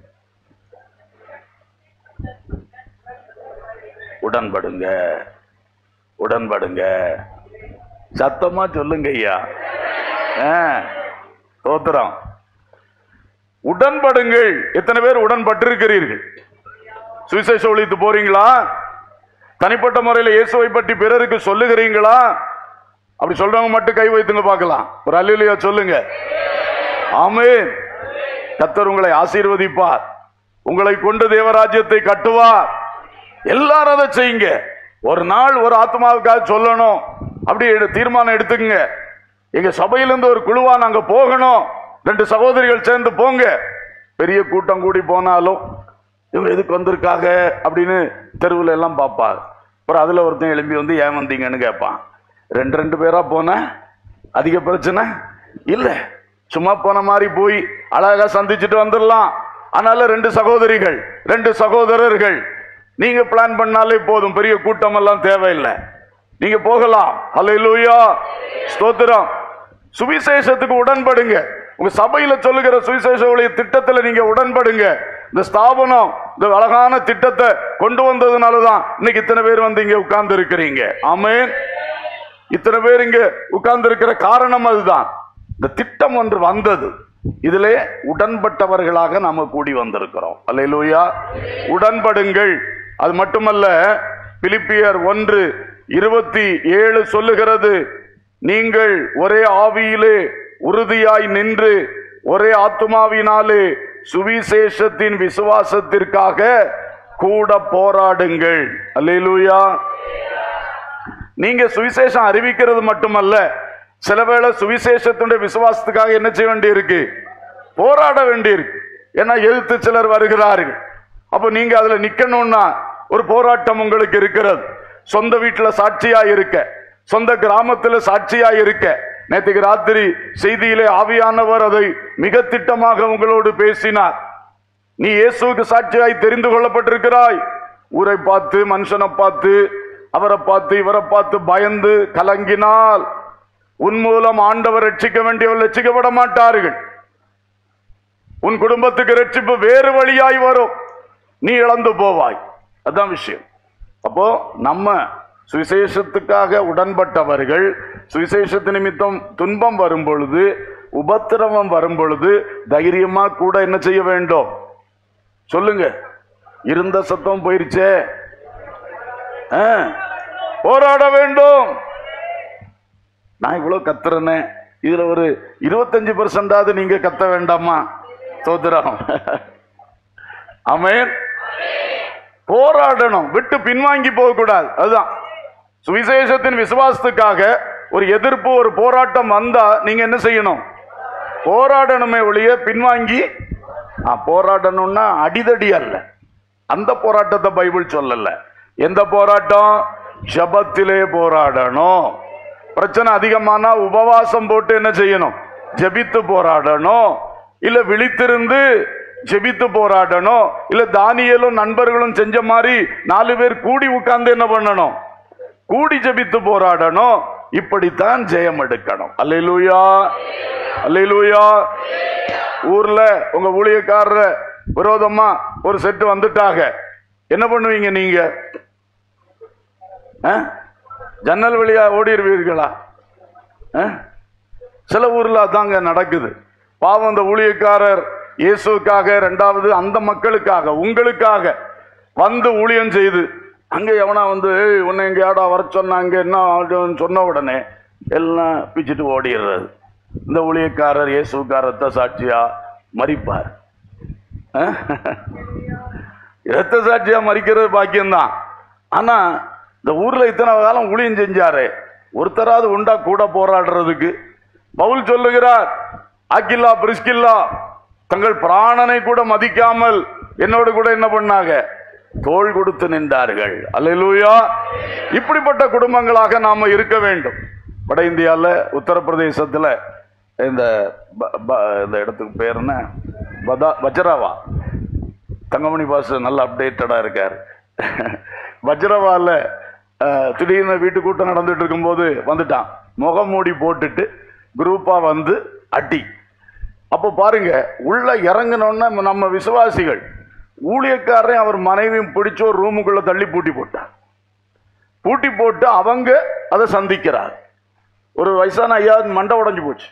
உடன்படுங்க உடன்படுங்க சத்தமா சொல்லுங்க ஐயா ஆ, தோத்திரம் உடன்படுங்கள் எத்தனை பேர் உடன்பட்டிருக்கிறீர்கள் சுவிசேஷ ஒழித்து போறீங்களா தனிப்பட்ட முறையில் இயேசுவை பற்றி பிறருக்கு சொல்லுகிறீங்களா அப்படி சொல்றவங்க மட்டும் கை வைத்துங்க பார்க்கலாம் ஒரு அல்லையா சொல்லுங்க ஆமென் கத்தர் உங்களை ஆசீர்வதிப்பார் உங்களை கொண்டு தேவராஜ்யத்தை கட்டுவார் எல்லாரும் அதை செய்யுங்க ஒரு நாள் ஒரு ஆத்மாவுக்காக சொல்லணும் அப்படி எடு- தீர்மானம் எடுத்துக்கங்க எங்க சபையிலிருந்து ஒரு குழுவா நாங்க போகணும் ரெண்டு சகோதரிகள் சேர்ந்து போங்க பெரிய கூட்டம் கூடி போனாலும் இவங்க எதுக்கு வந்திருக்காங்க அப்படின்னு தெருவில் எல்லாம் பார்ப்பாங்க அப்புறம் அதுல ஒருத்தன் எழும்பி வந்து ஏன் வந்தீங்கன்னு கேட்பான் ரெண்டு ரெண்டு பேரா போன அதிக பிரச்சனை இல்ல சும்மா போன மாதிரி போய் அழகா சந்திச்சுட்டு வந்துடலாம் அதனால ரெண்டு சகோதரிகள் ரெண்டு சகோதரர்கள் நீங்க பிளான் பண்ணாலே போதும் பெரிய கூட்டம் எல்லாம் தேவையில்லை நீங்க போகலாம் அல்லேலூயா ஸ்தோத்திரம் சுவிசேஷத்துக்கு உடன்படுங்க உங்க சபையில சொல்லுகிற சுவிசேஷ ஊழிய திட்டத்துல நீங்க உடன்படுங்க இந்த ஸ்தாபனம் இந்த அழகான திட்டத்தை கொண்டு வந்ததுனால தான் இன்னைக்கு இத்தனை பேர் வந்து இங்க உட்கார்ந்து இருக்கிறீங்க ஆமென் இத்தனை பேர் இங்க உட்கார்ந்து இருக்கிற காரணம் அதுதான் இந்த திட்டம் ஒன்று வந்தது இதிலே உடன்பட்டவர்களாக நாம கூடி வந்திருக்கிறோம் அல்லேலூயா உடன்படுங்கள் அது மட்டுமல்ல பிலிப்பியர் ஒன்று இருபத்தி ஏழு சொல்லுகிறது நீங்கள் ஒரே ஆவியிலே உறுதியாய் நின்று ஒரே ஆத்துமாவினாலே சுவிசேஷத்தின் விசுவாசத்திற்காக கூட போராடுங்கள் அல்லேலூயா நீங்க சுவிசேஷம் அறிவிக்கிறது மட்டுமல்ல சில வேளை சுவிசேஷத்துடைய விசுவாசத்துக்காக என்ன செய்ய வேண்டியிருக்கு போராட வேண்டியிருக்கு ஏன்னா எதிர்த்து சிலர் வருகிறார்கள் அப்போ நீங்க அதுல நிக்கணும்னா ஒரு போராட்டம் உங்களுக்கு இருக்கிறது சொந்த வீட்டுல சாட்சியா இருக்க சொந்த கிராமத்துல சாட்சியா இருக்க நேற்றுக்கு ராத்திரி செய்தியிலே ஆவியானவர் அதை மிக திட்டமாக உங்களோடு பேசினார் நீ இயேசுவுக்கு சாட்சியாய் தெரிந்து கொள்ளப்பட்டிருக்கிறாய் ஊரை பார்த்து மனுஷனை பார்த்து அவரை பார்த்து இவரை பார்த்து பயந்து கலங்கினால் உன் மூலம் ஆண்டவர் ரட்சிக்க வேண்டியவர் ரட்சிக்கப்பட மாட்டார்கள் உன் குடும்பத்துக்கு ரட்சிப்பு வேறு வழியாய் வரும் நீ இழந்து போவாய் அதான் விஷயம் அப்போ நம்ம சுவிசேஷத்துக்காக உடன்பட்டவர்கள் சுவிசேஷத்து நிமித்தம் துன்பம் வரும் பொழுது உபத்திரவம் வரும் பொழுது தைரியமா கூட என்ன செய்ய வேண்டும் சொல்லுங்க இருந்த சத்தம் போயிருச்சே ஆ, போராட வேண்டும் நான் இவ்வளவு கத்துறேனே இதுல ஒரு இருபத்தஞ்சு பர்சன்டாவது நீங்க கத்த வேண்டாமா சோதரம் அமேன் போராடணும் விட்டு பின்வாங்கி போக கூடாது அதுதான் சுவிசேஷத்தின் விசுவாசத்துக்காக ஒரு எதிர்ப்பு ஒரு போராட்டம் வந்தா நீங்க என்ன செய்யணும் போராடணுமே ஒழிய பின்வாங்கி ஆ, போராடணும்னா அடிதடி அல்ல அந்த போராட்டத்தை பைபிள் சொல்லல எந்த போராட்டம் ஜபத்திலே போராடணும் பிரச்சனை அதிகமானா உபவாசம் போட்டு என்ன செய்யணும் ஜெபித்து போராடணும் இல்ல விழித்திருந்து ஜெபித்து போராடணும் இல்ல தானியலும் நண்பர்களும் செஞ்ச மாதிரி நாலு பேர் கூடி உட்கார்ந்து என்ன பண்ணணும் கூடி ஜெபித்து போராடணும் இப்படித்தான் ஜெயம் எடுக்கணும் அல்லேலூயா அல்லேலூயா ஊர்ல உங்க ஊழியக்காரர விரோதமா ஒரு செட்டு வந்துட்டாங்க என்ன பண்ணுவீங்க நீங்க ஆ? ஜன்னல் வழியா ஓடிடுவீர்களா ஆ? சில ஊர்ல அதாங்க நடக்குது பாவம் அந்த ஊழியக்காரர் இயேசுக்காக ரெண்டாவது அந்த மக்களுக்காக உங்களுக்காக வந்து ஊழியம் செய்து அங்க எவனா வந்து "ஏய், உன்னை எங்கேயாடா வர சொன்னாங்க என்ன ஆகுதுன்னு சொன்ன உடனே எல்லாம் பிச்சுட்டு ஓடிடுறது இந்த ஊழியக்காரர் இயேசுக்காரத்தை சாட்சியா மறிப்பார் ஆ? இரத்த சாட்சியா மறிக்கிறது பாக்கியம்தான் ஆனா இந்த ஊர்ல இத்தனை காலம் ஊழியம் செஞ்சாரு ஒருத்தராவது உண்டா கூட போராடுறதுக்கு பவுல் சொல்லுகிறார் ஆக்கில்லா பிரிஸ்கில்லா தங்கள் பிராணனை கூட மதிக்காமல் என்னோடு கூட என்ன பண்ணாங்க தோள் கொடுத்து நின்றார்கள் அல்லேலூயா இப்படிப்பட்ட குடும்பங்களாக நாம இருக்க வேண்டும் வட இந்தியாவில் உத்தரப்பிரதேசத்தில் இந்த ப- ப- இந்த இடத்துக்கு பேர் என்ன பதா வஜ்ராவா தங்கமணி பாஸ் நல்ல அப்டேட்டடா இருக்கார் வஜ்ரவால அஹ், திடீர்னு வீட்டு கூட்டம் நடந்துட்டு இருக்கும்போது வந்துட்டான் முகமூடி போட்டுட்டு குரூப்பா வந்து அடி அப்போ பாருங்க உள்ள இறங்கினோன்னா நம்ம விசுவாசிகள் ஊழியக்காரரையும் அவர் மனைவியும் பிடிச்சு ஒரு ரூமுக்குள்ள தள்ளி பூட்டி போட்டான் பூட்டி போட்டு அவங்க அதை சந்திக்கிறார் ஒரு வயசான ஐயா மண்டை உடைஞ்சு போச்சு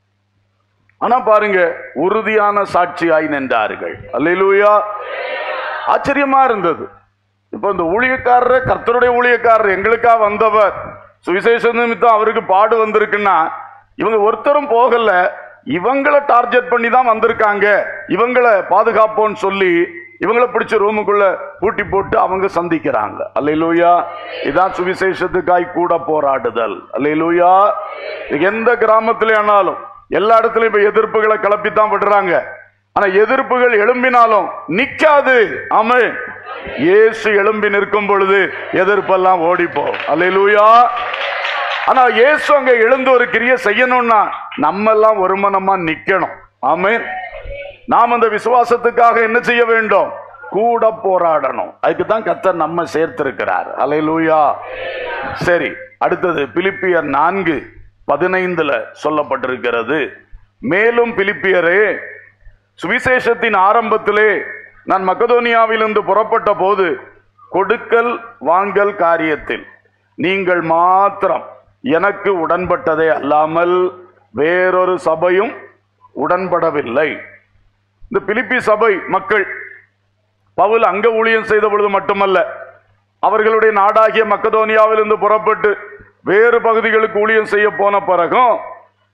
ஆனா பாருங்க உறுதியான சாட்சியாய் நின்றார்கள் அல்லேலூயா ஆச்சரியமா இருந்தது இப்போ இந்த ஊழியக்காரர் கர்த்தருடைய ஊழியக்காரர் எங்களுக்கா வந்தவர் சுவிசேஷ நிமித்தம் அவருக்கு பாடு வந்திருக்குன்னா இவங்க ஒருத்தரும் போகல இவங்களை டார்கெட் பண்ணி தான் வந்திருக்காங்க இவங்களை பாதுகாப்போன்னு சொல்லி இவங்களை பிடிச்ச ரூமுக்குள்ள பூட்டி போட்டு அவங்க சந்திக்கிறாங்க அல்லேலூயா இதான் சுவிசேஷத்துக்காய் கூட போராடுதல் அல்லேலூயா எந்த கிராமத்திலே ஆனாலும் எல்லா இடத்துலயும் இப்ப எதிர்ப்புகளை கிளப்பித்தான் விடுறாங்க ஆனா எதிர்ப்புகள் எழும்பினாலும் நிக்காது ஆமே இயேசு எழும்பி நிற்கும் பொழுது எதிர்ப்பெல்லாம் ஓடிப்போ அல்லேலூயா ஆனா இயேசு அங்க எழுந்து ஒரு கிரியை செய்யணும்னா நம்ம எல்லாம் ஒருமனமா நிக்கணும் ஆமென் நாம் அந்த விசுவாசத்துக்காக என்ன செய்ய வேண்டும் கூட போராடணும் அதுக்கு தான் கத்தர் நம்ம சேர்த்திருக்கிறார் அல்லேலூயா சரி அடுத்தது பிலிப்பியர் நான்கு பதினைந்துல சொல்லப்பட்டிருக்கிறது மேலும் பிலிப்பியரே சுவிசேஷத்தின் ஆரம்பத்திலே நான் மக்கதோனியாவிலிருந்து புறப்பட்ட போது கொடுக்கல் வாங்கல் காரியத்தில் நீங்கள் மாத்திரம் எனக்கு உடன்பட்டதே அல்லாமல் வேறொரு சபையும் உடன்படவில்லை இந்த பிலிப்பி சபை மக்கள் பவுல் அங்க ஊழியம் செய்த பொழுது மட்டுமல்ல அவர்களுடைய நாடாகிய மக்கதோனியாவிலிருந்து புறப்பட்டு வேறு பகுதிகளுக்கு ஊழியம் செய்ய போன பிறகும்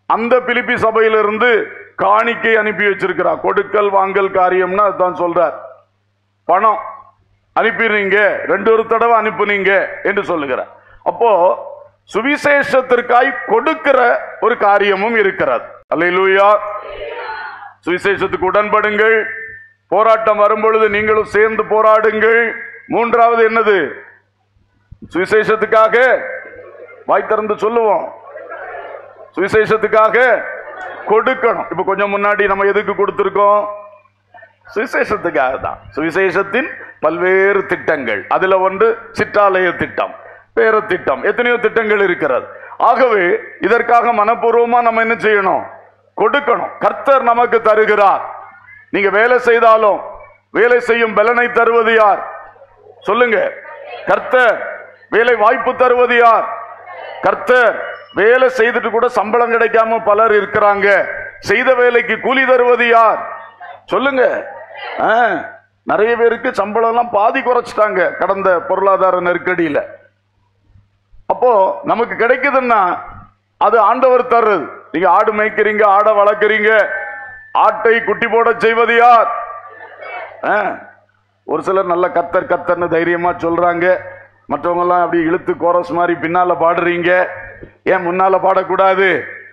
அந்த பிலிப்பி சபையிலிருந்து காணிக்கை அனுப்பி வச்சிருக்கிறார் கொடுக்கல் வாங்கல் காரியம்னு அதுதான் சொல்றார் பணம் அனுப்பிடுறீங்க ரெண்டு ஒரு தடவை அனுப்புனீங்க என்று சொல்லுகிறார் அப்போ சுவிசேஷத்திற்காய் கொடுக்கிற ஒரு காரியமும் இருக்கிறது அல்லேலூயா சுவிசேஷத்துக்கு உடன்படுங்கள் போராட்டம் வரும்பொழுது நீங்களும் சேர்ந்து போராடுங்கள் மூன்றாவது என்னது சுவிசேஷத்துக்காக வாய் திறந்து சொல்லுவோம் சுவிசேஷத்துக்காக கொடுக்கணும் இப்ப கொஞ்சம் முன்னாடி நம்ம எதுக்கு கொடுத்திருக்கோம் சுவிசேஷத்துக்காக தான் சுவிசேஷத்தின் பல்வேறு திட்டங்கள் அதுல ஒன்று சிற்றாலய திட்டம் பேர திட்டம் எத்தனையோ திட்டங்கள் இருக்கிறது ஆகவே இதற்காக மனப்பூர்வமா நம்ம என்ன செய்யணும் கொடுக்கணும் கர்த்தர் நமக்கு தருகிறார் நீங்க வேலை செய்தாலும் வேலை செய்யும் பலனை தருவது யார் சொல்லுங்க கர்த்தர் வேலை வாய்ப்பு தருவது யார் கர்த்தர் வேலை செய்துட்டு கூட சம்பளம் கிடைக்காம பலர் இருக்கிறாங்க செய்த வேலைக்கு கூலி தருவது யார் சொல்லுங்க ஆ, நிறைய பேருக்கு சம்பளம் எல்லாம் பாதி குறைச்சிட்டாங்க கடந்த பொருளாதார நெருக்கடியில அப்போ நமக்கு கிடைக்குதுன்னா அது ஆண்டவர் தர்றது நீங்க ஆடு மேய்க்கிறீங்க ஆடை வளர்க்குறீங்க ஆட்டை குட்டி போட செய்வது யார் ஆ, ஒரு சிலர் நல்ல கத்தர் கத்தர்னு தைரியமா சொல்றாங்க மற்றவங்க எல்லாம் அப்படி இழுத்து கோரஸ் மாதிரி பின்னால பாடுறீங்க ஏன் முன்னால பாடக்கூடாது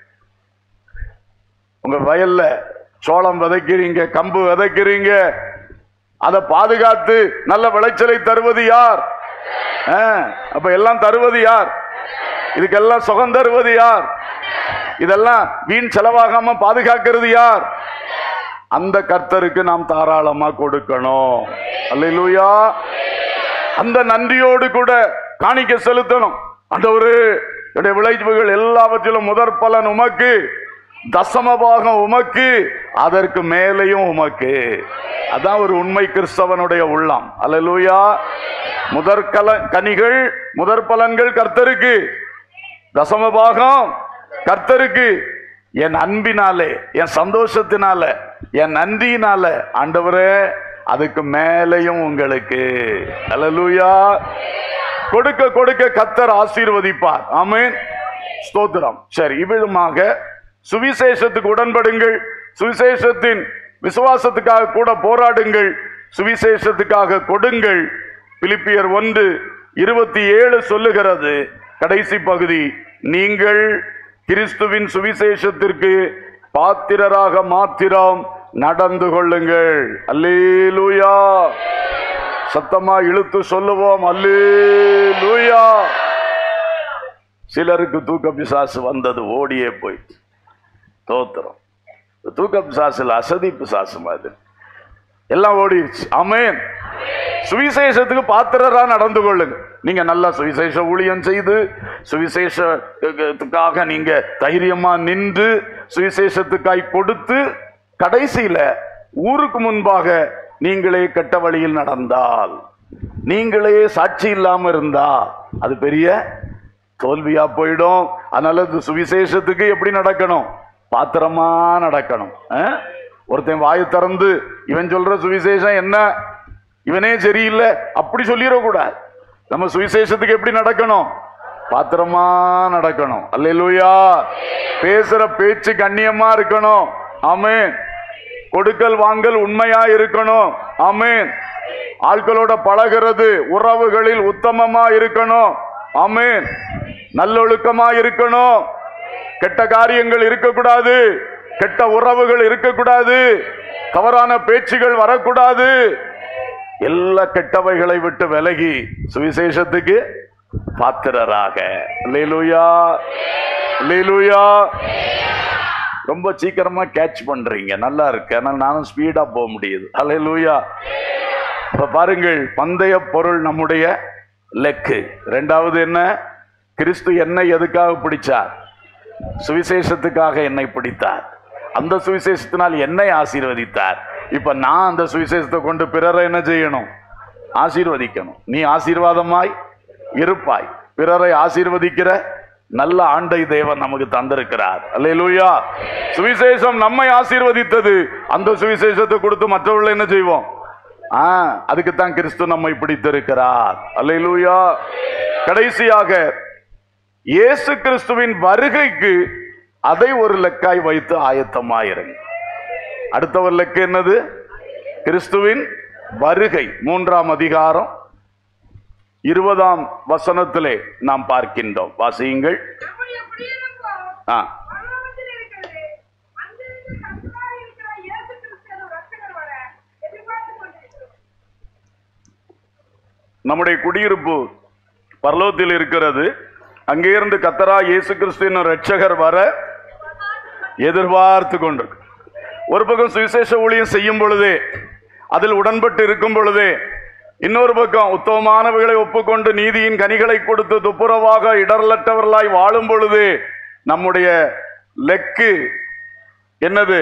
உங்க வயல்ல சோளம் விதைக்கிறீங்க கம்பு விதைக்கிறீங்க அதை பாதுகாத்து நல்ல விளைச்சலை தருவது யார் ஆ, அப்ப எல்லாம் தருவது யார் இதுக்கெல்லாம் சுகம் தருவது யார் இதெல்லாம் வீண் செலவாகாம பாதுகாக்கிறது யார் அந்த கர்த்தருக்கு நாம் தாராளமா கொடுக்கணும் அல்லேலூயா அந்த நன்றியோடு கூட காணிக்க செலுத்தணும் ஆண்டவரே என்னுடைய விளைவுகள் எல்லாவற்றிலும் முதற் பலன் உமக்கு தசம பாகம் உமக்கு அதற்கு மேலேயும் உமக்கு அதான் ஒரு உண்மை கிறிஸ்தவனுடைய உள்ளம் அல்லேலூயா முதற் கல கனிகள் முதற் பலன்கள் கர்த்தருக்கு தசம பாகம் கர்த்தருக்கு என் அன்பினாலே என் சந்தோஷத்தினால என் நன்றியினால ஆண்டவரே அதுக்கு மேலையும் உங்களுக்கு அல்லேலூயா கொடுக்க கொடுக்க கர்த்தர் ஆசீர்வதிப்பார் ஆமென் ஸ்தோத்திரம் சரி இவ்விதமாக சுவிசேஷத்துக்கு உடன்படுங்கள் சுவிசேஷத்தின் விசுவாசத்துக்காக கூட போராடுங்கள் சுவிசேஷத்துக்காக கொடுங்கள் பிலிப்பியர் ஒன்று இருபத்தி ஏழு சொல்லுகிறது கடைசி பகுதி நீங்கள் கிறிஸ்துவின் சுவிசேஷத்திற்கு பாத்திரராக மாத்திரம் நடந்து கொள்ளுங்கள் அல்லேலூயா சத்தமா இழுத்து சொல்லுவோம் அல்லேலூயா சிலருக்கு தூக்க பிசாசு வந்தது ஓடியே போய் தோத்திரம் தூக்க பிசாசுல அசதி பிசாசு மாதிரி எல்லாம் ஓடிடுச்சு ஆமென் சுவிசேஷத்துக்கு பாத்திரரா நடந்து கொள்ளுங்க நீங்க நல்லா சுவிசேஷ ஊழியம் செய்து சுவிசேஷத்துக்காக நீங்க தைரியமா நின்று சுவிசேஷத்துக்காய் கொடுத்து கடைசியில ஊருக்கு முன்பாக நீங்களே கெட்ட வழியில் நடந்தால் நீங்களே சாட்சி இல்லாம இருந்தா அது பெரிய தோல்வியா போயிடும் அதனால இந்த சுவிசேஷத்துக்கு எப்படி நடக்கணும் பாத்திரமா நடக்கணும் ஆ? ஒருத்தன் வாயை திறந்து இவன் சொல்ற சுவிசேஷம் என்ன இவனே சரியில்லை அப்படி சொல்லிடக்கூடாது நம்ம சுவிசேஷத்துக்கு எப்படி நடக்கணும் பாத்திரமா நடக்கணும் அல்லேலூயா பேசுற பேச்சு கண்ணியமா இருக்கணும் ஆமென் கொடுக்கல் வாங்கல் உண்மையா இருக்கணும் ஆமென் ஆட்களோட பழகிறது உறவுகளில் உத்தமமா இருக்கணும் ஆமென் நல்லொழுக்கமா இருக்கணும் கெட்ட காரியங்கள் இருக்கக்கூடாது கெட்ட உறவுகள் இருக்கக்கூடாது தவறான பேச்சுகள் வரக்கூடாது எல்லா கெட்டவைகளை விட்டு விலகி சுவிசேஷத்துக்கு பாத்திரராக அல்லேலூயா அல்லேலூயா ரொம்ப சீக்கிரமா கேட்ச் பண்றீங்க நல்லா இருக்கு ஆனால் நானும் ஸ்பீடா போக முடியுது அல்லேலூயா இப்ப பாருங்கள் பந்தய பொருள் நம்முடைய லெக்கு ரெண்டாவது என்ன கிறிஸ்து என்னை எதுக்காக பிடிச்சார் சுவிசேஷத்துக்காக என்னை பிடித்தார் அந்த சுவிசேஷத்தினால் என்னை ஆசீர்வதித்தார் இப்ப நான் அந்த சுவிசேஷத்தை கொண்டு பிறரை என்ன செய்யணும் ஆசீர்வதிக்கணும் நீ ஆசீர்வாதமாய் இருப்பாய் பிறரை ஆசீர்வதிக்கிற நல்ல ஆண்டை தேவன் நமக்கு தந்திருக்கிறார் அல்லேலூயா சுவிசேஷம் நம்மை ஆசீர்வதித்தது அந்த சுவிசேஷத்தை கொடுத்து மற்றவர்கள் என்ன செய்வோம் ஆ அதுக்குத்தான் கிறிஸ்து நம்மை பிடித்திருக்கிறார் அல்லேலூயா கடைசியாக இயேசு கிறிஸ்துவின் வருகைக்கு அதை ஒரு லெக்காய் வைத்து ஆயத்தமாயிருங்க அடுத்த ஒரு லெக்கு என்னது கிறிஸ்துவின் வருகை மூன்றாம் அதிகாரம் இருபதாம் வசனத்திலே நாம் பார்க்கின்றோம் வாசியுங்கள் நம்முடைய குடியிருப்பு ஆ பரலோகத்தில் இருக்கிறது. அங்கிருந்து கர்த்தராய் இருக்கிற இயேசு கிறிஸ்து என்னும் இரட்சகர் வர எதிர்பார்த்துக் கொண்டிருக்கிறோம். நம்முடைய குடியிருப்பு பரலோகத்தில் இருக்கிறது அங்கே இருந்து கத்தரா இயேசு கிறிஸ்துவின் ரட்சகர் வர எதிர்பார்த்து கொண்டிருக்கு ஒரு பக்கம் சுவிசேஷ ஊழியம் செய்யும் பொழுதே அதில் உடன்பட்டு இருக்கும் பொழுதே இன்னொரு பக்கம் உத்தமமானவைகளை ஒப்புக்கொண்டு நீதியின் கனிகளை கொடுத்து துப்புரவாக இடர்லற்றவர்களாய் வாழும் பொழுது நம்முடைய லெக்கு என்னது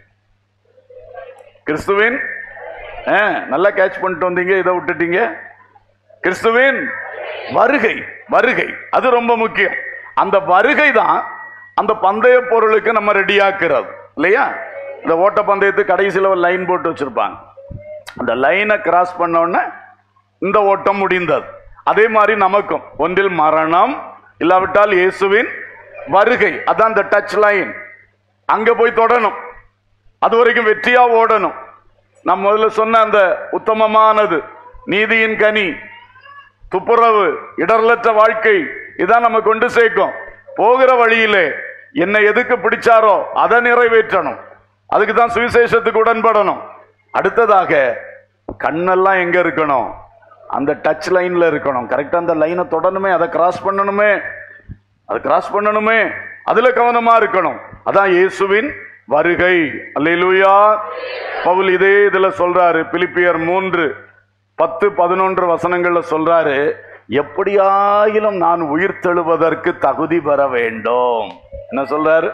கிறிஸ்துவின் ஆ, நல்லா கேட்ச் பண்ணிட்டு வந்தீங்க இதை விட்டுட்டீங்க கிறிஸ்துவின் வருகை வருகை அது ரொம்ப முக்கியம் அந்த வருகை தான் அந்த பந்தய பொருளுக்கு நம்ம ரெடியாக்குறது இல்லையா இந்த ஓட்ட பந்தயத்துக்கு கடைசியில் ஒரு லைன் போட்டு வச்சிருப்பாங்க அந்த லைனை கிராஸ் பண்ண உடனே இந்த ஓட்டம் முடிந்தது அதே மாதிரி நமக்கும் ஒன்றில் மரணம் இல்லாவிட்டால் இயேசுவின் வருகை அதான் இந்த டச் லைன் அங்க போய் தொடணும் அது வரைக்கும் வெற்றியா ஓடணும் நான் முதல்ல சொன்ன அந்த உத்தமமானது நீதியின் கனி துப்புரவு இடர்லற்ற வாழ்க்கை இதான் நம்ம கொண்டு சேர்க்கும் போகிற வழியிலே என்னை எதுக்கு பிடிச்சாரோ அதை நிறைவேற்றணும் அதுக்கு தான் சுவிசேஷத்துக்கு உடன்படணும் அடுத்ததாக கண்ணெல்லாம் எங்க இருக்கணும் அந்த டச் லைன்ல இருக்கணும் கரெக்டா அந்த லைனை தொடணுமே அதை கிராஸ் பண்ணணுமே அதை கிராஸ் பண்ணணுமே அதுல கவனமா இருக்கணும் அதான் இயேசுவின் வருகை அல்லேலூயா பவுல் இதே இதுல சொல்றாரு பிலிப்பியர் மூன்று பத்து பதினொன்று வசனங்கள்ல சொல்றாரு எப்படியாயிலும் நான் உயிர் தெழுவதற்கு தகுதி பெற வேண்டும் என்ன சொல்றாரு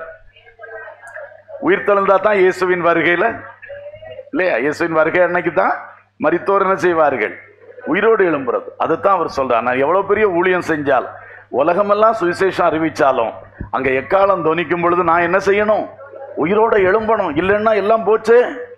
உயிர் தெழுந்தா தான் இயேசுவின் வருகையில இல்லையா இயேசுவின் வருகை அன்னைக்கு தான் மரித்தோர் என்ன செய்வார்கள் உயிரோடு எழும்புறது அதுதான் அவர் சொல்றார் நான் எவ்வளவு பெரிய ஊழியம் செஞ்சால் உலகமெல்லாம் சுவிசேஷம் அறிவிச்சாலும் அங்க எக்காலம் தொனிக்கும் பொழுது நான் என்ன செய்யணும் உயிரோட எழும்பணும் இல்லைன்னா எல்லாம் போச்சே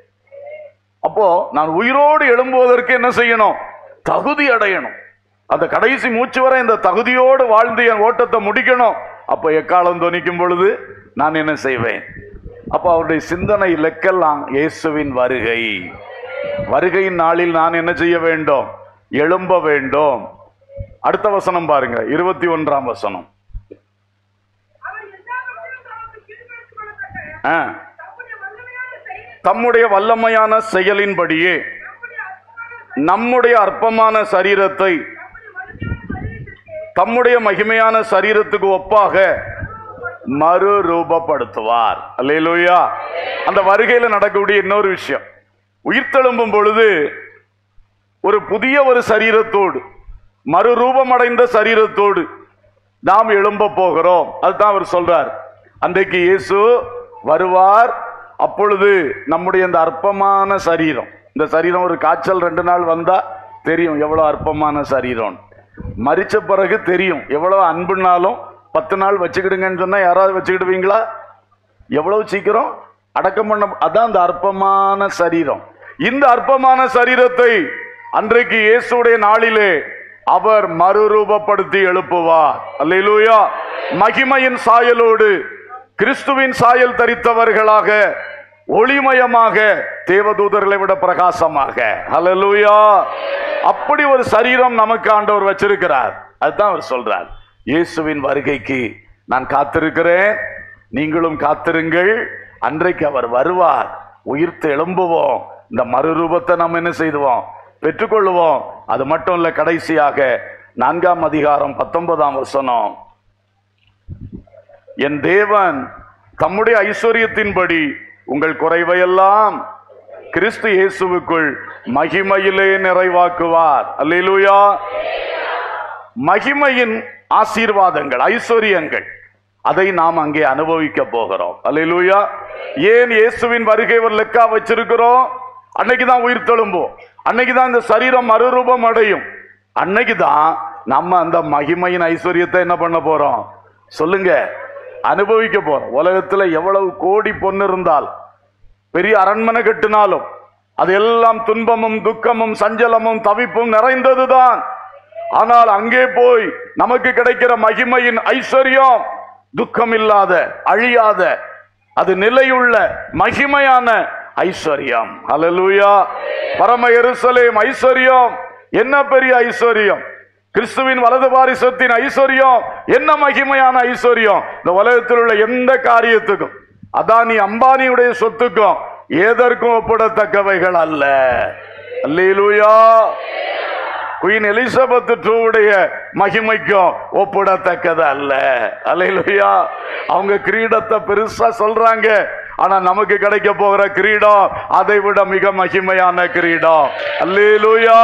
அப்போ நான் உயிரோடு எழும்புவதற்கு என்ன செய்யணும் தகுதி அடையணும் அந்த கடைசி மூச்சு வரை இந்த தகுதியோடு வாழ்ந்து என் ஓட்டத்தை முடிக்கணும் அப்போ எக்காலம் தொனிக்கும் பொழுது நான் என்ன செய்வேன் அப்போ அவருடைய சிந்தனை இலக்கெல்லாம் இயேசுவின் வருகை வருகையின் நாளில் நான் என்ன செய்ய வேண்டும் எழும்ப வேண்டும் அடுத்த வசனம் பாருங்க இருபத்தி ஒன்றாம் வசனம் அவர் எல்லாவற்றிலும் தமக்கு கீழ்ப்படுத்திக் கொள்ளத்தக்க ஆ, தம்முடைய வல்லமையான செயலில் தம்முடைய வல்லமையான செயலின்படியே நம்முடைய அற்பமான நம்முடைய அற்பமான சரீரத்தை நம்முடைய மகிமையான தம்முடைய மகிமையான சரீரத்திற்கு சரீரத்துக்கு ஒப்பாக மறுரூபப்படுத்துவார் அல்லேலூயா அந்த வருகையில நடக்கக்கூடிய இன்னொரு விஷயம் உயிர்த்தெழும்பும் பொழுது ஒரு புதிய ஒரு சரீரத்தோடு மறுரூபமடைந்த சரீரத்தோடு நாம் எழும்ப போகிறோம் அதுதான் அவர் சொல்றார் அன்றைக்கு இயேசு வருவார் அப்பொழுது நம்முடைய இந்த அற்பமான சரீரம் இந்த சரீரம் ஒரு காய்ச்சல் ரெண்டு நாள் வந்தா தெரியும் எவ்வளவு அற்பமான சரீரம் மரிச்ச பிறகு தெரியும் எவ்வளவு அன்புனாலும் பத்து நாள் வச்சுக்கிடுங்கன்னு சொன்னா யாராவது வச்சுக்கிடுவீங்களா எவ்வளவு சீக்கிரம் அடக்கம் பண்ண அதான் அந்த அற்பமான சரீரம் இந்த அற்பமான சரீரத்தை அன்றைக்கு இயேசுடைய நாளிலே அவர் மறுரூபப்படுத்தி எழுப்புவார் அல்லேலூயா மகிமையின் சாயலோடு கிறிஸ்துவின் சாயல் தரித்தவர்களாக ஒளிமயமாக தேவதூதர்களை விட பிரகாசமாக ஹalleluya அப்படி ஒரு சரீரம் நமக்கு ஆண்டவர் வச்சிருக்கிறார் அதுதான் அவர் சொல்றார் இயேசுவின் வருகைக்கு நான் காத்திருக்கிறேன் நீங்களும் காத்திருங்கள் அன்றைக்கு அவர் வருவார் உயிர்த்து எழும்புவோம் இந்த மறுரூபத்தை நம்ம என்ன செய்துவோம் பெற்றுக்கொள்ளுவோம் அது மட்டும் இல்ல கடைசியாக நான்காம் அதிகாரம் பத்தொன்பதாம் வசனம் என் தேவன் தம்முடைய ஐஸ்வர்யத்தின்படி உங்கள் குறைவையெல்லாம் கிறிஸ்து இயேசுவுக்குள் மகிமையிலே நிறைவாக்குவார் அல்லேலூயா மகிமையின் ஆசீர்வாதங்கள் ஐஸ்வர்யங்கள் அதை நாம் அங்கே அனுபவிக்க போகிறோம் அல்லேலூயா ஏன் இயேசுவின் வருகை ஒரு லெக்கா வச்சிருக்கிறோம் அன்னைக்கு தான் உயிர் தெழும்போம் அன்னைக்கு தான் இந்த சரீரம் மறுரூபம் அடையும் அன்னைக்கு தான் நம்ம அந்த மகிமையின் ஐஸ்வர்யத்தை என்ன பண்ண போறோம் சொல்லுங்க அனுபவிக்க போறோம் உலகத்துல எவ்வளவு கோடி பொண்ணு இருந்தால் பெரிய அரண்மனை கட்டினாலும் அது எல்லாம் துன்பமும் துக்கமும் சஞ்சலமும் தவிப்பும் நிறைந்ததுதான் ஆனால் அங்கே போய் நமக்கு கிடைக்கிற மகிமையின் ஐஸ்வர்யம் துக்கமில்லாத அழியாத அது நிலையுள்ள மகிமையான ஐஸ்வர்யம் ஹalleluya பரம எருசலேம் ஐஸ்வர்யம் என்ன பெரிய ஐஸ்வர்யம் கிறிஸ்துவின் வலது பாரிசத்தின் ஐஸ்வர்யம் என்ன மகிமையான ஐஸ்வர்யம் இந்த உலகத்தில் உள்ள எந்த காரியத்துக்கும் அதானி அம்பானியுடைய சொத்துக்கும் ஏதற்கும் ஒப்பிடத்தக்கவைகள் அல்ல அல்லேலூயா குயின் எலிசபெத் டூவுடைய மகிமைக்கும் ஒப்பிடத்தக்கது அல்ல அல்லேலூயா அவங்க கிரீடத்தை பெருசா சொல்றாங்க ஆனா நமக்கு கிடைக்க போகிற கிரீடம் அதை விட மிக மகிமையான கிரீடம் அல்லேலூயா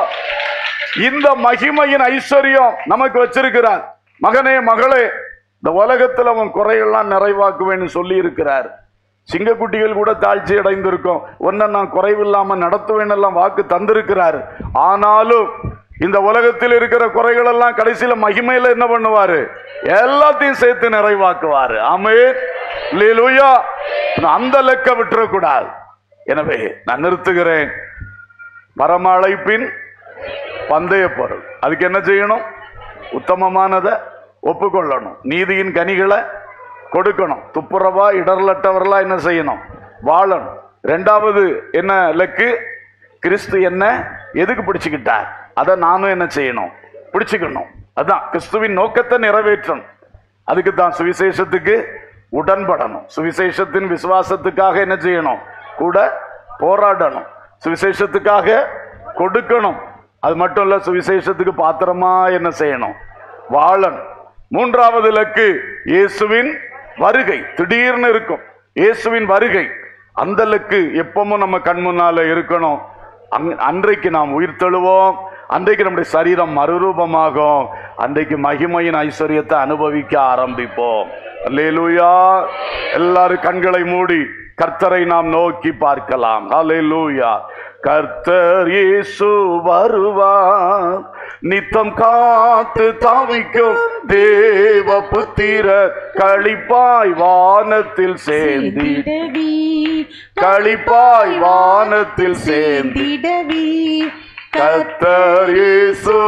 இந்த மகிமையின் ஐஸ்வர்யம் நமக்கு வச்சிருக்கிறார் மகனே மகளே இந்த உலகத்துல அவன் குறையெல்லாம் நிறைவாக்குவேன்னு சொல்லி இருக்கிறார் சிங்கக்குட்டிகள் கூட தாழ்ச்சி அடைந்திருக்கும் ஒன்ன நான் குறைவில்லாம நடத்துவேன் எல்லாம் வாக்கு தந்திருக்கிறார் ஆனாலும் இந்த உலகத்தில் இருக்கிற குறைகள் எல்லாம் கடைசியில மகிமையில என்ன பண்ணுவாரு எல்லாத்தையும் சேர்த்து நிறைவாக்குவாரு ஆமே லூயா அந்த லெக்க விட்டுறக்கூடாது எனவே நான் நிறுத்துகிறேன் பரம அழைப்பின் பந்தய பொருள் அதுக்கு என்ன செய்யணும் உத்தமமானதை ஒப்புக்கொள்ளணும் நீதியின் கனிகளை கொடுக்கணும் துப்புரவா இடர்லட்டவர்களா என்ன செய்யணும் வாழணும் ரெண்டாவது என்ன லக்கு கிறிஸ்து என்ன எதுக்கு பிடிச்சுக்கிட்டார் அதை நானும் என்ன செய்யணும் பிடிச்சுக்கணும் அதான் கிறிஸ்துவின் நோக்கத்தை நிறைவேற்றணும் அதுக்கு தான் சுவிசேஷத்துக்கு உடன்படணும் சுவிசேஷத்தின் விசுவாசத்துக்காக என்ன செய்யணும் கூட போராடணும் சுவிசேஷத்துக்காக கொடுக்கணும் அது மட்டும் இல்ல சுவிசேஷத்துக்கு பாத்திரமா என்ன செய்யணும் வாழணும் மூன்றாவது இலக்கு இயேசுவின் வருகை திடீர்னு இருக்கும் இயேசுவின் வருகை அந்த இலக்கு எப்பவும் நம்ம கண் முன்னால இருக்கணும் அங்- அன்றைக்கு நாம் உயிர் தழுவோம் அன்றைக்கு நம்முடைய சரீரம் மறுரூபமாகும் அன்றைக்கு மகிமையின் ஐஸ்வர்யத்தை அனுபவிக்க ஆரம்பிப்போம் அல்லேலூயா எல்லாரும் கண்களை மூடி கர்த்தரை நாம் நோக்கி பார்க்கலாம் அல்லேலூயா கர்த்தர் இயேசு வருவார் நித்தம் காத்து தாவிக்கும் தேவ புத்திர களிப்பாய் வானத்தில் சேர்ந்தி சேர்ந்திடவி களிப்பாய் வானத்தில் சேர்ந்தி சேர்ந்திடவி கர்த்தர் இயேசு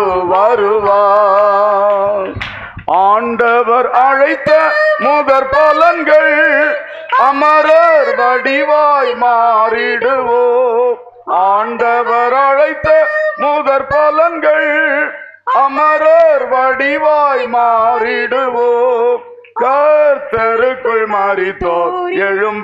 வருவார் ஆண்டவர் அழைத்த முதற் பலன்கள் அமரர் வடிவாய் மாறிடுவோம் ஆண்டவர் அழைத்த முதற் பலன்கள் அமரர் வடிவாய் மாறிடுவோம் கர்த்தருக்குள் மாறித்தோர் எழும்ப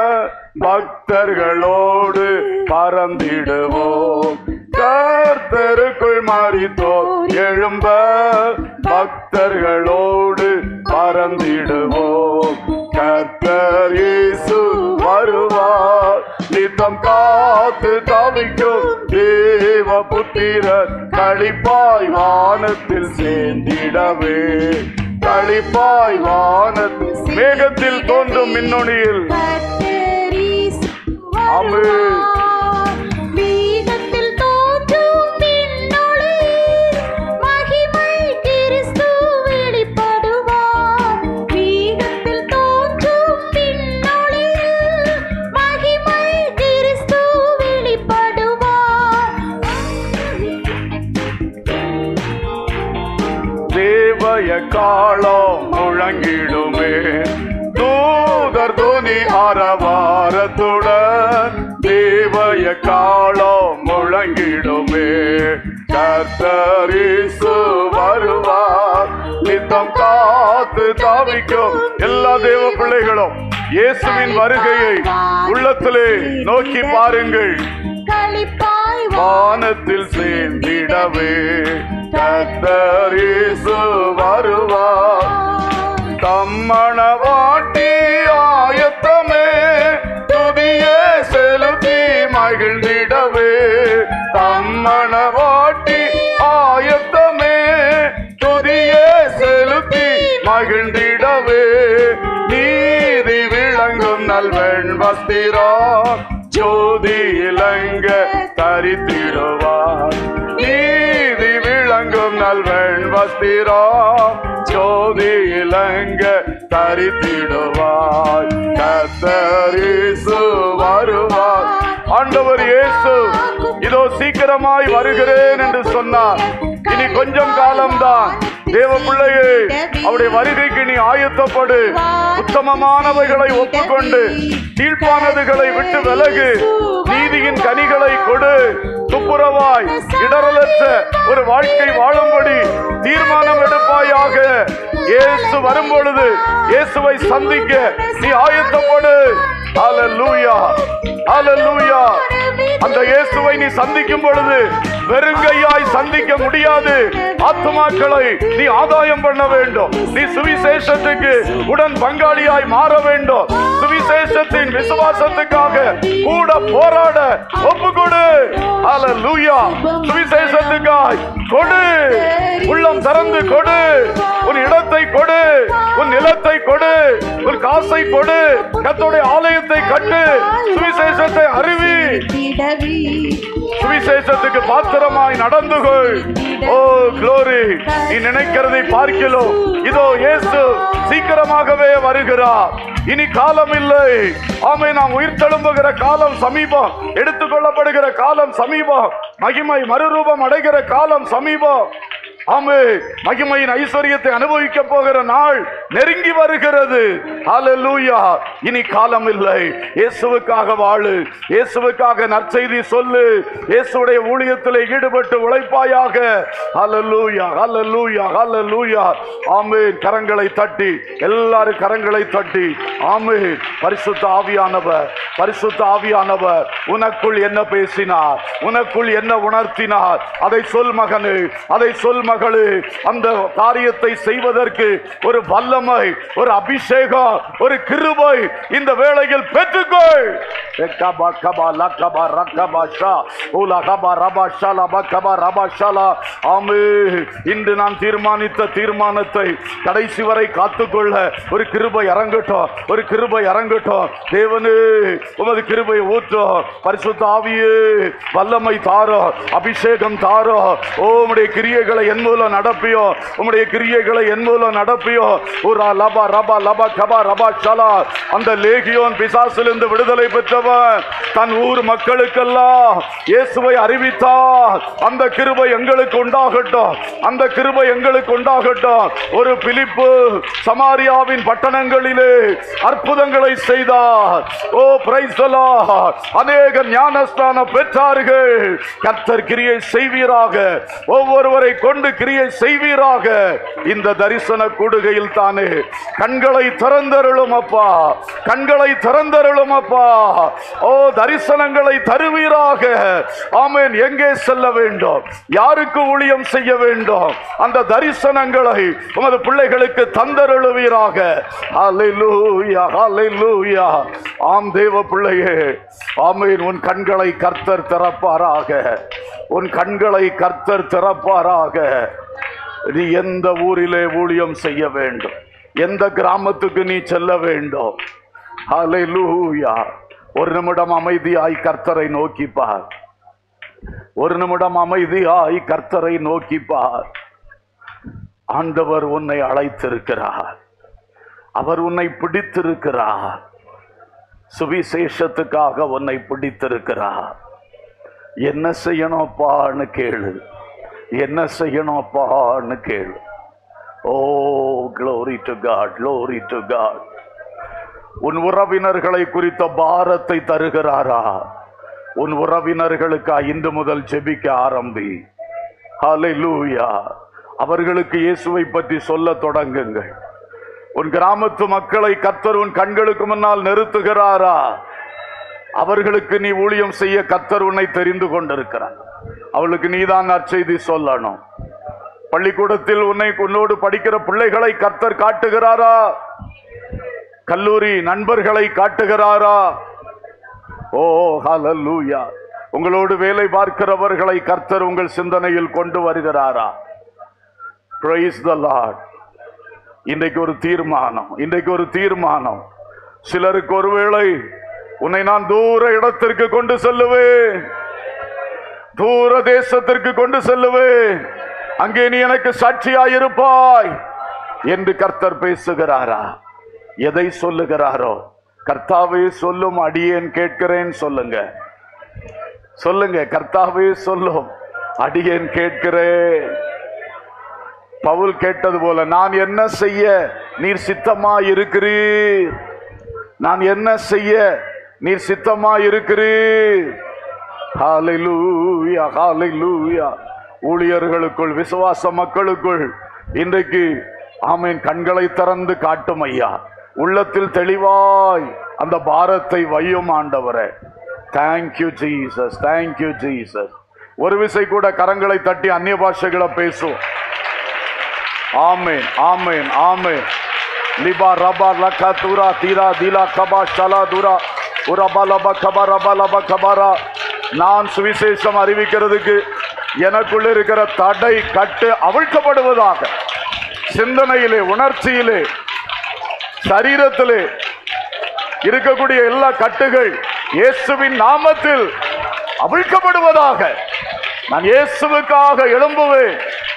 பக்தர்களோடு பறந்திடுவோம் கர்த்தருக்குள் மாறித்தோர் எழும்ப பக்தர்களோடு பறந்திடுவோம் கர்த்தர் இயேசு வருவார் நித்தம் காத்து தவிக்கும் தேவ புத்திரர் களிப்பாய் வானத்தில் சேர்ந்திடவே களிப்பாய் வானத்தில் மேகத்தில் தோன்றும் மின்னொளியில் கர்த்தரீசு ஆமென். வருவார். மேகத்தில் தோன்றும் விண்ணொளியில் மகிமை கிறிஸ்து வெளிப்படுவார். மேகத்தில் தோன்றும் விண்ணொளியில் மகிமை கிறிஸ்து வெளிப்படுவார். தேவய காலம் முழங்கிடுமே தூதர் துணி அரவாரத்துடன் தேவய காலம் முழங்கிடுமே கர்த்தரிசு வருவார் நித்தம் காத்து தாவிக்கும் எல்லா தேவ பிள்ளைகளும் இயேசுவின் வருகையை உள்ளத்திலே நோக்கி பாருங்கள் களிப்பாய் வானத்தில் சேர்ந்திடவே கத்தரிசு வருவார் தம்மணவாட்டி ஆயத்தமே துதியே செலுத்தி மகிழ்ந்திடவே தம்மணவாட்டி ஆயத்தமே துதியே செலுத்தி மகிழ்ந்திடவே நீதி விளங்கும் நல்வெண் வஸ்திரம் ஜோதி இளங்க தரித்திடுவார் நீதி விளங்கும் நல்வெண் வஸ்திரம் ஜோதி இளங்க தரித்திடுவார் கத்தரிசு வருவார் ஆண்டவர் இயேசு இதோ சீக்கிரமாய் வருகிறேன் என்று சொன்னார் இனி கொஞ்சம் காலம்தான் தேவ பிள்ளையே அவருடைய வருகைக்கு நீ ஆயத்தப்படு உத்தமமானவைகளை ஒப்புக்கொண்டு கீழ்ப்பானதுகளை விட்டு விலகு நீதியின் கனிகளை கொடு துப்புரவாய் இடரலற்ற ஒரு வாழ்க்கை வாழும்படி தீர்மானம் எடுப்பாயாக இயேசு வரும்பொழுது இயேசுவை சந்திக்க நீ ஆயத்தப்படு ஹalleluya ஹalleluya அந்த இயேசுவை நீ சந்திக்கும் பொழுது வெறுங்கையாய் சந்திக்க முடியாது ஆத்துமாக்களை நீ ஆதாயம் பண்ண வேண்டும் நீ சுவிசேஷத்துக்கு உடன் பங்காளியாய் மாற வேண்டும் சுவிசேஷத்தின் விசுவாசத்துக்காக கூட போராட ஒப்பு கொடு ஹalleluya சுவிசேஷத்துக்காய் கொடு உள்ளம் திறந்து கொடு உன் இடத்தை கொடு உன் நிலத்தை கொடு உன் காசை கொடு கர்த்தருடைய ஆலயத்தை கட்டு சுவிசேஷத்தை அறிவி சுவிசேஷத்துக்கு பாத்திரமாய் நடந்து கொள் ஓ க்ளோரி நீ நினைக்கிறதை பார்க்கிறோம் இதோ இயேசு சீக்கிரமாகவே வருகிறார் இனி காலம் இல்லை ஆமை நாம் உயிர் தழும்புகிற காலம் சமீபம் எடுத்துக்கொள்ளப்படுகிற காலம் சமீபம் மகிமை மறுரூபம் அடைகிற காலம் சமீபம் ஆமே மகிமையின் ஐஸ்வர்யத்தை அனுபவிக்க போகிற நாள் நெருங்கி வருகிறது ஹalleluya இனி காலம் இல்லை இயேசுவுக்காக வாழு இயேசுவுக்காக நற்செய்தி சொல்லு இயேசுடைய ஊழியத்தில் ஈடுபட்டு உழைப்பாயாக ஹalleluya ஹalleluya ஹalleluya ஆமென் கரங்களை தட்டி எல்லாரும் கரங்களை தட்டி ஆமென் பரிசுத்த ஆவியானவர் பரிசுத்த ஆவியானவர் உனக்குள் என்ன பேசினார் உனக்குள் என்ன உணர்த்தினார் அதை சொல் மகனே அதை சொல் மகளே அந்த காரியத்தை செய்வதற்கு ஒரு வல்லமை ஒரு அபிஷேகம் ஒரு கிருபை இந்த வேளையில் பெற்றுக்கொள் எக்கபா கபா லக்கபா ரக்கபா ஷா ஊலா கபா ரபா ஷாலா பக்கபா ரபா ஷாலா ஆமே இன்று நான் தீர்மானித்த தீர்மானத்தை கடைசி வரை காத்துக்கொள்ள ஒரு கிருபை இறங்கட்டும் ஒரு கிருபை இறங்கட்டும் தேவனே உமது கிருபை ஊற்றும் பரிசுத்த ஆவியே வல்லமை தாரோ அபிஷேகம் தாரோ ஓ உம்முடைய கிரியைகளை என் மூலம் நடப்பியோ உம்முடைய கிரியைகளை என் மூலம் நடப்பியோ ஒரு லபா ரபா லபா கபா ரபா ஷலா அந்த லேகியோன் பிசாசிலிருந்து விடுதலை பெற்றவன் தன் ஊர் மக்களுக்கெல்லாம் இயேசுவை அறிவித்தார் அந்த கிருபை எங்களுக்கு உண்டாகட்டும் அந்த கிருபை எங்களுக்கு உண்டாகட்டும் ஒரு பிலிப்பு சமாரியாவின் பட்டணங்களிலே அற்புதங்களை செய்தார் ஓ பிரைஸ் அநேக ஞானஸ்தானம் பெற்றார்கள் கர்த்தர் கிரியை செய்வீராக ஒவ்வொருவரை கொண்டு கிரியை செய்வீராக இந்த தரிசன கூடுகையில் தானே கண்களை திறந்தருளும் அப்பா கண்களை திறந்தருளும் அப்பா ஓ தரிசனங்களை தருவீராக ஆமென் எங்கே செல்ல வேண்டும் யாருக்கு ஊழியம் செய்ய வேண்டும் அந்த தரிசனங்களை உமது பிள்ளைகளுக்கு தந்தருளுவீராக ஹalleluya ஹalleluya ஆம் தேவ பிள்ளையே ஆமென் உன் கண்களை கர்த்தர் திறப்பாராக உன் கண்களை கர்த்தர் திறப்பாராக நீ எந்த ஊரிலே ஊழியம் செய்ய வேண்டும் எந்த கிராமத்துக்கு நீ செல்ல வேண்டும் ஹalleluya ஒரு நிமிடம் அமைதியாய் கர்த்தரை நோக்கி பார் ஒரு நிமிடம் அமைதியாய் கர்த்தரை நோக்கி பார் ஆண்டவர் உன்னை அழைத்திருக்கிறார் அவர் உன்னை பிடித்திருக்கிறார் சுவிசேஷத்துக்காக உன்னை பிடித்திருக்கிறார் என்ன செய்யணும்ப்பான்னு கேளு என்ன செய்யணும்ப்பான்னு கேளு oh glory to God glory to God உன் உறவினர்களை குறித்த பாரத்தை தருகிறாரா உன் உறவினர்களுக்கு இன்று முதல் ஜெபிக்க ஆரம்பி ஹalleluya அவர்களுக்கு இயேசுவை பற்றி சொல்ல தொடங்குங்கள் உன் கிராமத்து மக்களை கர்த்தர் உன் கண்களுக்கு முன்னால் நிறுத்துகிறாரா அவர்களுக்கு நீ ஊழியம் செய்ய கர்த்தர் உன்னை தெரிந்து கொண்டிருக்கிறார் அவளுக்கு நீதான் நற்செய்தி சொல்லணும் பள்ளிக்கூடத்தில் உன்னை உன்னோடு படிக்கிற பிள்ளைகளை கர்த்தர் காட்டுகிறாரா கல்லூரி நண்பர்களை காட்டுகிறாரா ஓ ஹalleluya உங்களோடு வேலை பார்க்கிறவர்களை கர்த்தர் உங்கள் சிந்தனையில் கொண்டு வருகிறாரா praise the lord இன்றைக்கு ஒரு தீர்மானம் இன்றைக்கு ஒரு தீர்மானம் சிலருக்கு ஒருவேளை உன்னை நான் தூர இடத்திற்கு கொண்டு செல்லுவேன் தூர தேசத்திற்கு கொண்டு செல்லுவேன் அங்கே நீ எனக்கு சாட்சியாயிருப்பாய் என்று கர்த்தர் பேசுகிறாரா எதை சொல்லுகிறாரோ கர்த்தாவே சொல்லும் அடியேன் கேட்கிறேன் சொல்லுங்க சொல்லுங்க கர்த்தாவே சொல்லும் அடியேன் கேட்கிறேன் பவுல் கேட்டது போல நான் என்ன செய்ய நீர் சித்தமா இருக்கிறீர் நான் என்ன செய்ய நீர் சித்தமா இருக்கிறீர் ஹalleluya ஹalleluya ஊழியர்களுக்குள் விசுவாச மக்களுக்குள் இன்றைக்கு ஆமேன் கண்களை திறந்து காட்டும் ஐயா உள்ளத்தில் தெளிவாய் அந்த பாரத்தை வையும் ஆண்டவரே தேங்க்யூ ஜீசஸ் தேங்க்யூ ஜீசஸ் ஒரு விசை கூட கரங்களை தட்டி அந்நிய பாஷைகளை பேசும் ஆமேன் ஆமேன் ஆமேன் லிபா ரபா லக்கா தூரா தீரா தீலா கபா ஷலா துரா உரபா லபா கபா ரபா லபா கபாரா நான் சுவிசேஷம் அறிவிக்கிறதுக்கு எனக்குள்ள இருக்கிற தடை கட்டு அவிழ்க்கப்படுவதாக சிந்தனையிலே உணர்ச்சியிலே சரீரத்திலே இருக்கக்கூடிய எல்லா கட்டுகள் இயேசுவின் நாமத்தில் அவிழ்க்கப்படுவதாக நான் இயேசுவுக்காக எழும்புவேன்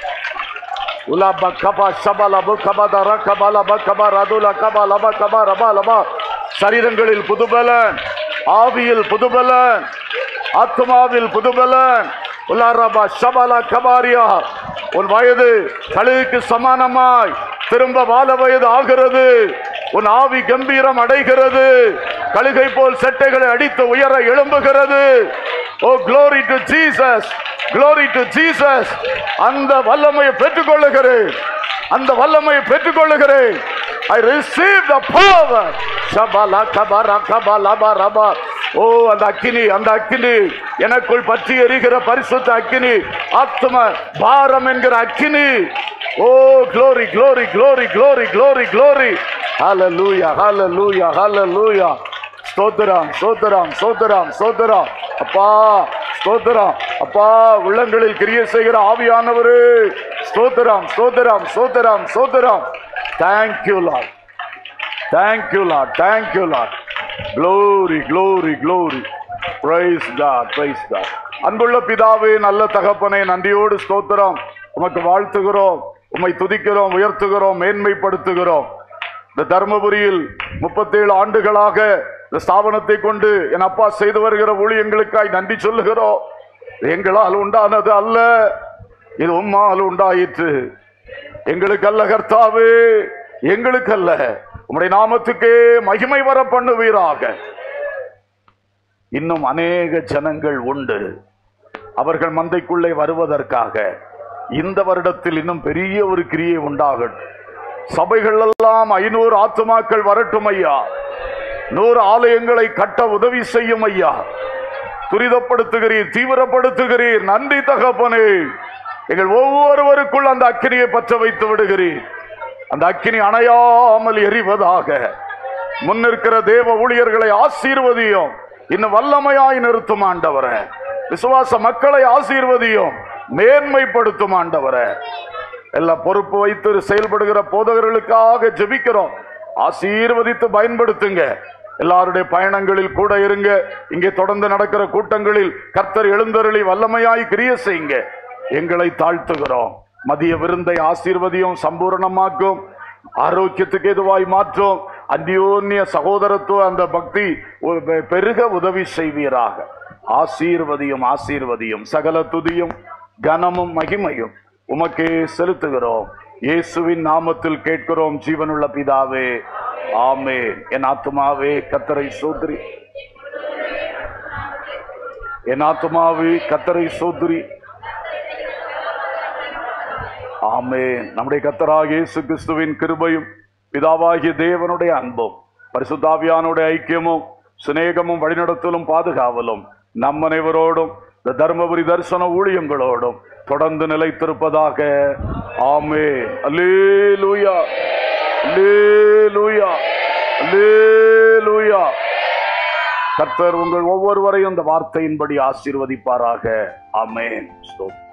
உலப கபா ஷபலபு கபதர கபலப கப ரதுல கபலப கப ரபலப சரீரங்களில் புதுபலன் ஆவியில் புதுபலன் ஆத்மாவில் புதுபலன் உலாரபா ஷபல கபாரியா உன் வயது கழுகுக்கு சமானமாய் திரும்ப வாழ வயது ஆகிறது உன் ஆவி கம்பீரம் அடைகிறது கழுகை போல் செட்டைகளை அடித்து உயர எழும்புகிறது oh glory to Jesus glory to Jesus அந்த வல்லமையை பெற்றுக்கொள்ளுகிறேன் அந்த வல்லமையை பெற்றுக்கொள்ளுகிறேன் ஐ ரிசீவ் த பவர் ஷபலா கபரா கபலபா ரபா ஓ அந்த அக்கினி அந்த அக்கினி எனக்குள் பற்றி எரிகிற பரிசுத்த அக்கினி ஆத்ம பாரம் என்கிற அக்கினி ஓ glory glory glory glory glory glory hallelujah hallelujah hallelujah ஸ்தோத்திரம் ஸ்தோத்திரம் ஸ்தோத்திரம் ஸ்தோத்திரம் அப்பா ஸ்தோத்திரம் அப்பா உள்ளங்களில் கிரிய செய்கிற ஆவியானவரு ஸ்தோத்திரம் ஸ்தோத்திரம் ஸ்தோத்திரம் ஸ்தோத்திரம் thank you Lord thank you Lord thank you Lord glory glory glory praise God praise God அன்புள்ள பிதாவே நல்ல தகப்பனை நன்றியோடு ஸ்தோத்திரம் உமக்கு வாழ்த்துகிறோம் உம்மை துதிக்கிறோம் உயர்த்துகிறோம் மேன்மைப்படுத்துகிறோம் இந்த தர்மபுரியில் முப்பத்தேழு ஆண்டுகளாக இந்த ஸ்தாபனத்தை கொண்டு என் அப்பா செய்து வருகிற ஊழியங்களுக்காய் நன்றி சொல்லுகிறோம் இது எங்களால் உண்டானது அல்ல இது உம்மால் உண்டாயிற்று எங்களுக்கு அல்ல கர்த்தாவே எங்களுக்கு அல்ல உம்முடைய நாமத்துக்கே மகிமை வர பண்ணுவீராக இன்னும் அநேக ஜனங்கள் உண்டு அவர்கள் மந்தைக்குள்ளே வருவதற்காக இந்த வருடத்தில் இன்னும் பெரிய ஒரு கிரியை உண்டாகட்டும் சபைகள் எல்லாம் ஐநூறு ஆத்துமாக்கள் வரட்டும் ஐயா நூறு ஆலயங்களை கட்ட உதவி செய்யும் ஐயா துரிதப்படுத்துகிறீர் தீவிரப்படுத்துகிறீர் நன்றி தகப்பனே எங்கள் ஒவ்வொருவருக்குள் அந்த அக்கினியை பற்ற வைத்து விடுகிறீர் அந்த அக்கினி அணையாமல் எரிவதாக முன்னிருக்கிற தேவ ஊழியர்களை ஆசீர்வதியும் இன்னும் வல்லமையாய் நிறுத்தும் ஆண்டவரே விசுவாச மக்களை ஆசீர்வதியும் மேன்மைப்படுத்தும் ஆண்டவரே எல்லா பொறுப்பு வைத்து செயல்படுகிற போதகர்களுக்காக ஜெபிக்கிறோம் ஆசீர்வதித்து பயன்படுத்துங்க எல்லாருடைய பயணங்களில் கூட இருங்க இங்கே தொடர்ந்து நடக்கிற கூட்டங்களில் கர்த்தர் எழுந்தருளி வல்லமையாய் கிரிய செய்யுங்க எங்களை தாழ்த்துகிறோம் மதிய விருந்தை ஆசீர்வதியும் சம்பூரணமாக்கும் ஆரோக்கியத்துக்கு எதுவாய் மாற்றும் அந்யோன்ய சகோதரத்துவ அந்த பக்தி ஒ- பெ- பெருக உதவி செய்வீராக ஆசீர்வதியும் ஆசீர்வதியும் சகல துதியும் கனமும் மகிமையும் உமக்கே செலுத்துகிறோம் இயேசுவின் நாமத்தில் கேட்கிறோம் ஜீவனுள்ள பிதாவே ஆமே என் ஆத்துமாவே கத்தரை சோதரி என் ஆத்துமாவே கத்தரை சோதரி ஆமே நம்முடைய கத்தராக இயேசு கிறிஸ்துவின் கிருபையும் பிதாவாகிய தேவனுடைய அன்பும் பரிசுத்தாவியானுடைய ஐக்கியமும் சிநேகமும் வழிநடத்தலும் பாதுகாவலும் நம் அனைவரோடும் இந்த தர்மபுரி தரிசன ஊழியங்களோடும் தொடர்ந்து நிலைத்திருப்பதாக ஆமே அல்லேலூயா அல்லேலூயா அல்லேலூயா கர்த்தர் உங்கள் ஒவ்வொருவரையும் இந்த வார்த்தையின்படி ஆசீர்வதிப்பாராக ஆமென் ஸ்தோத்திரம்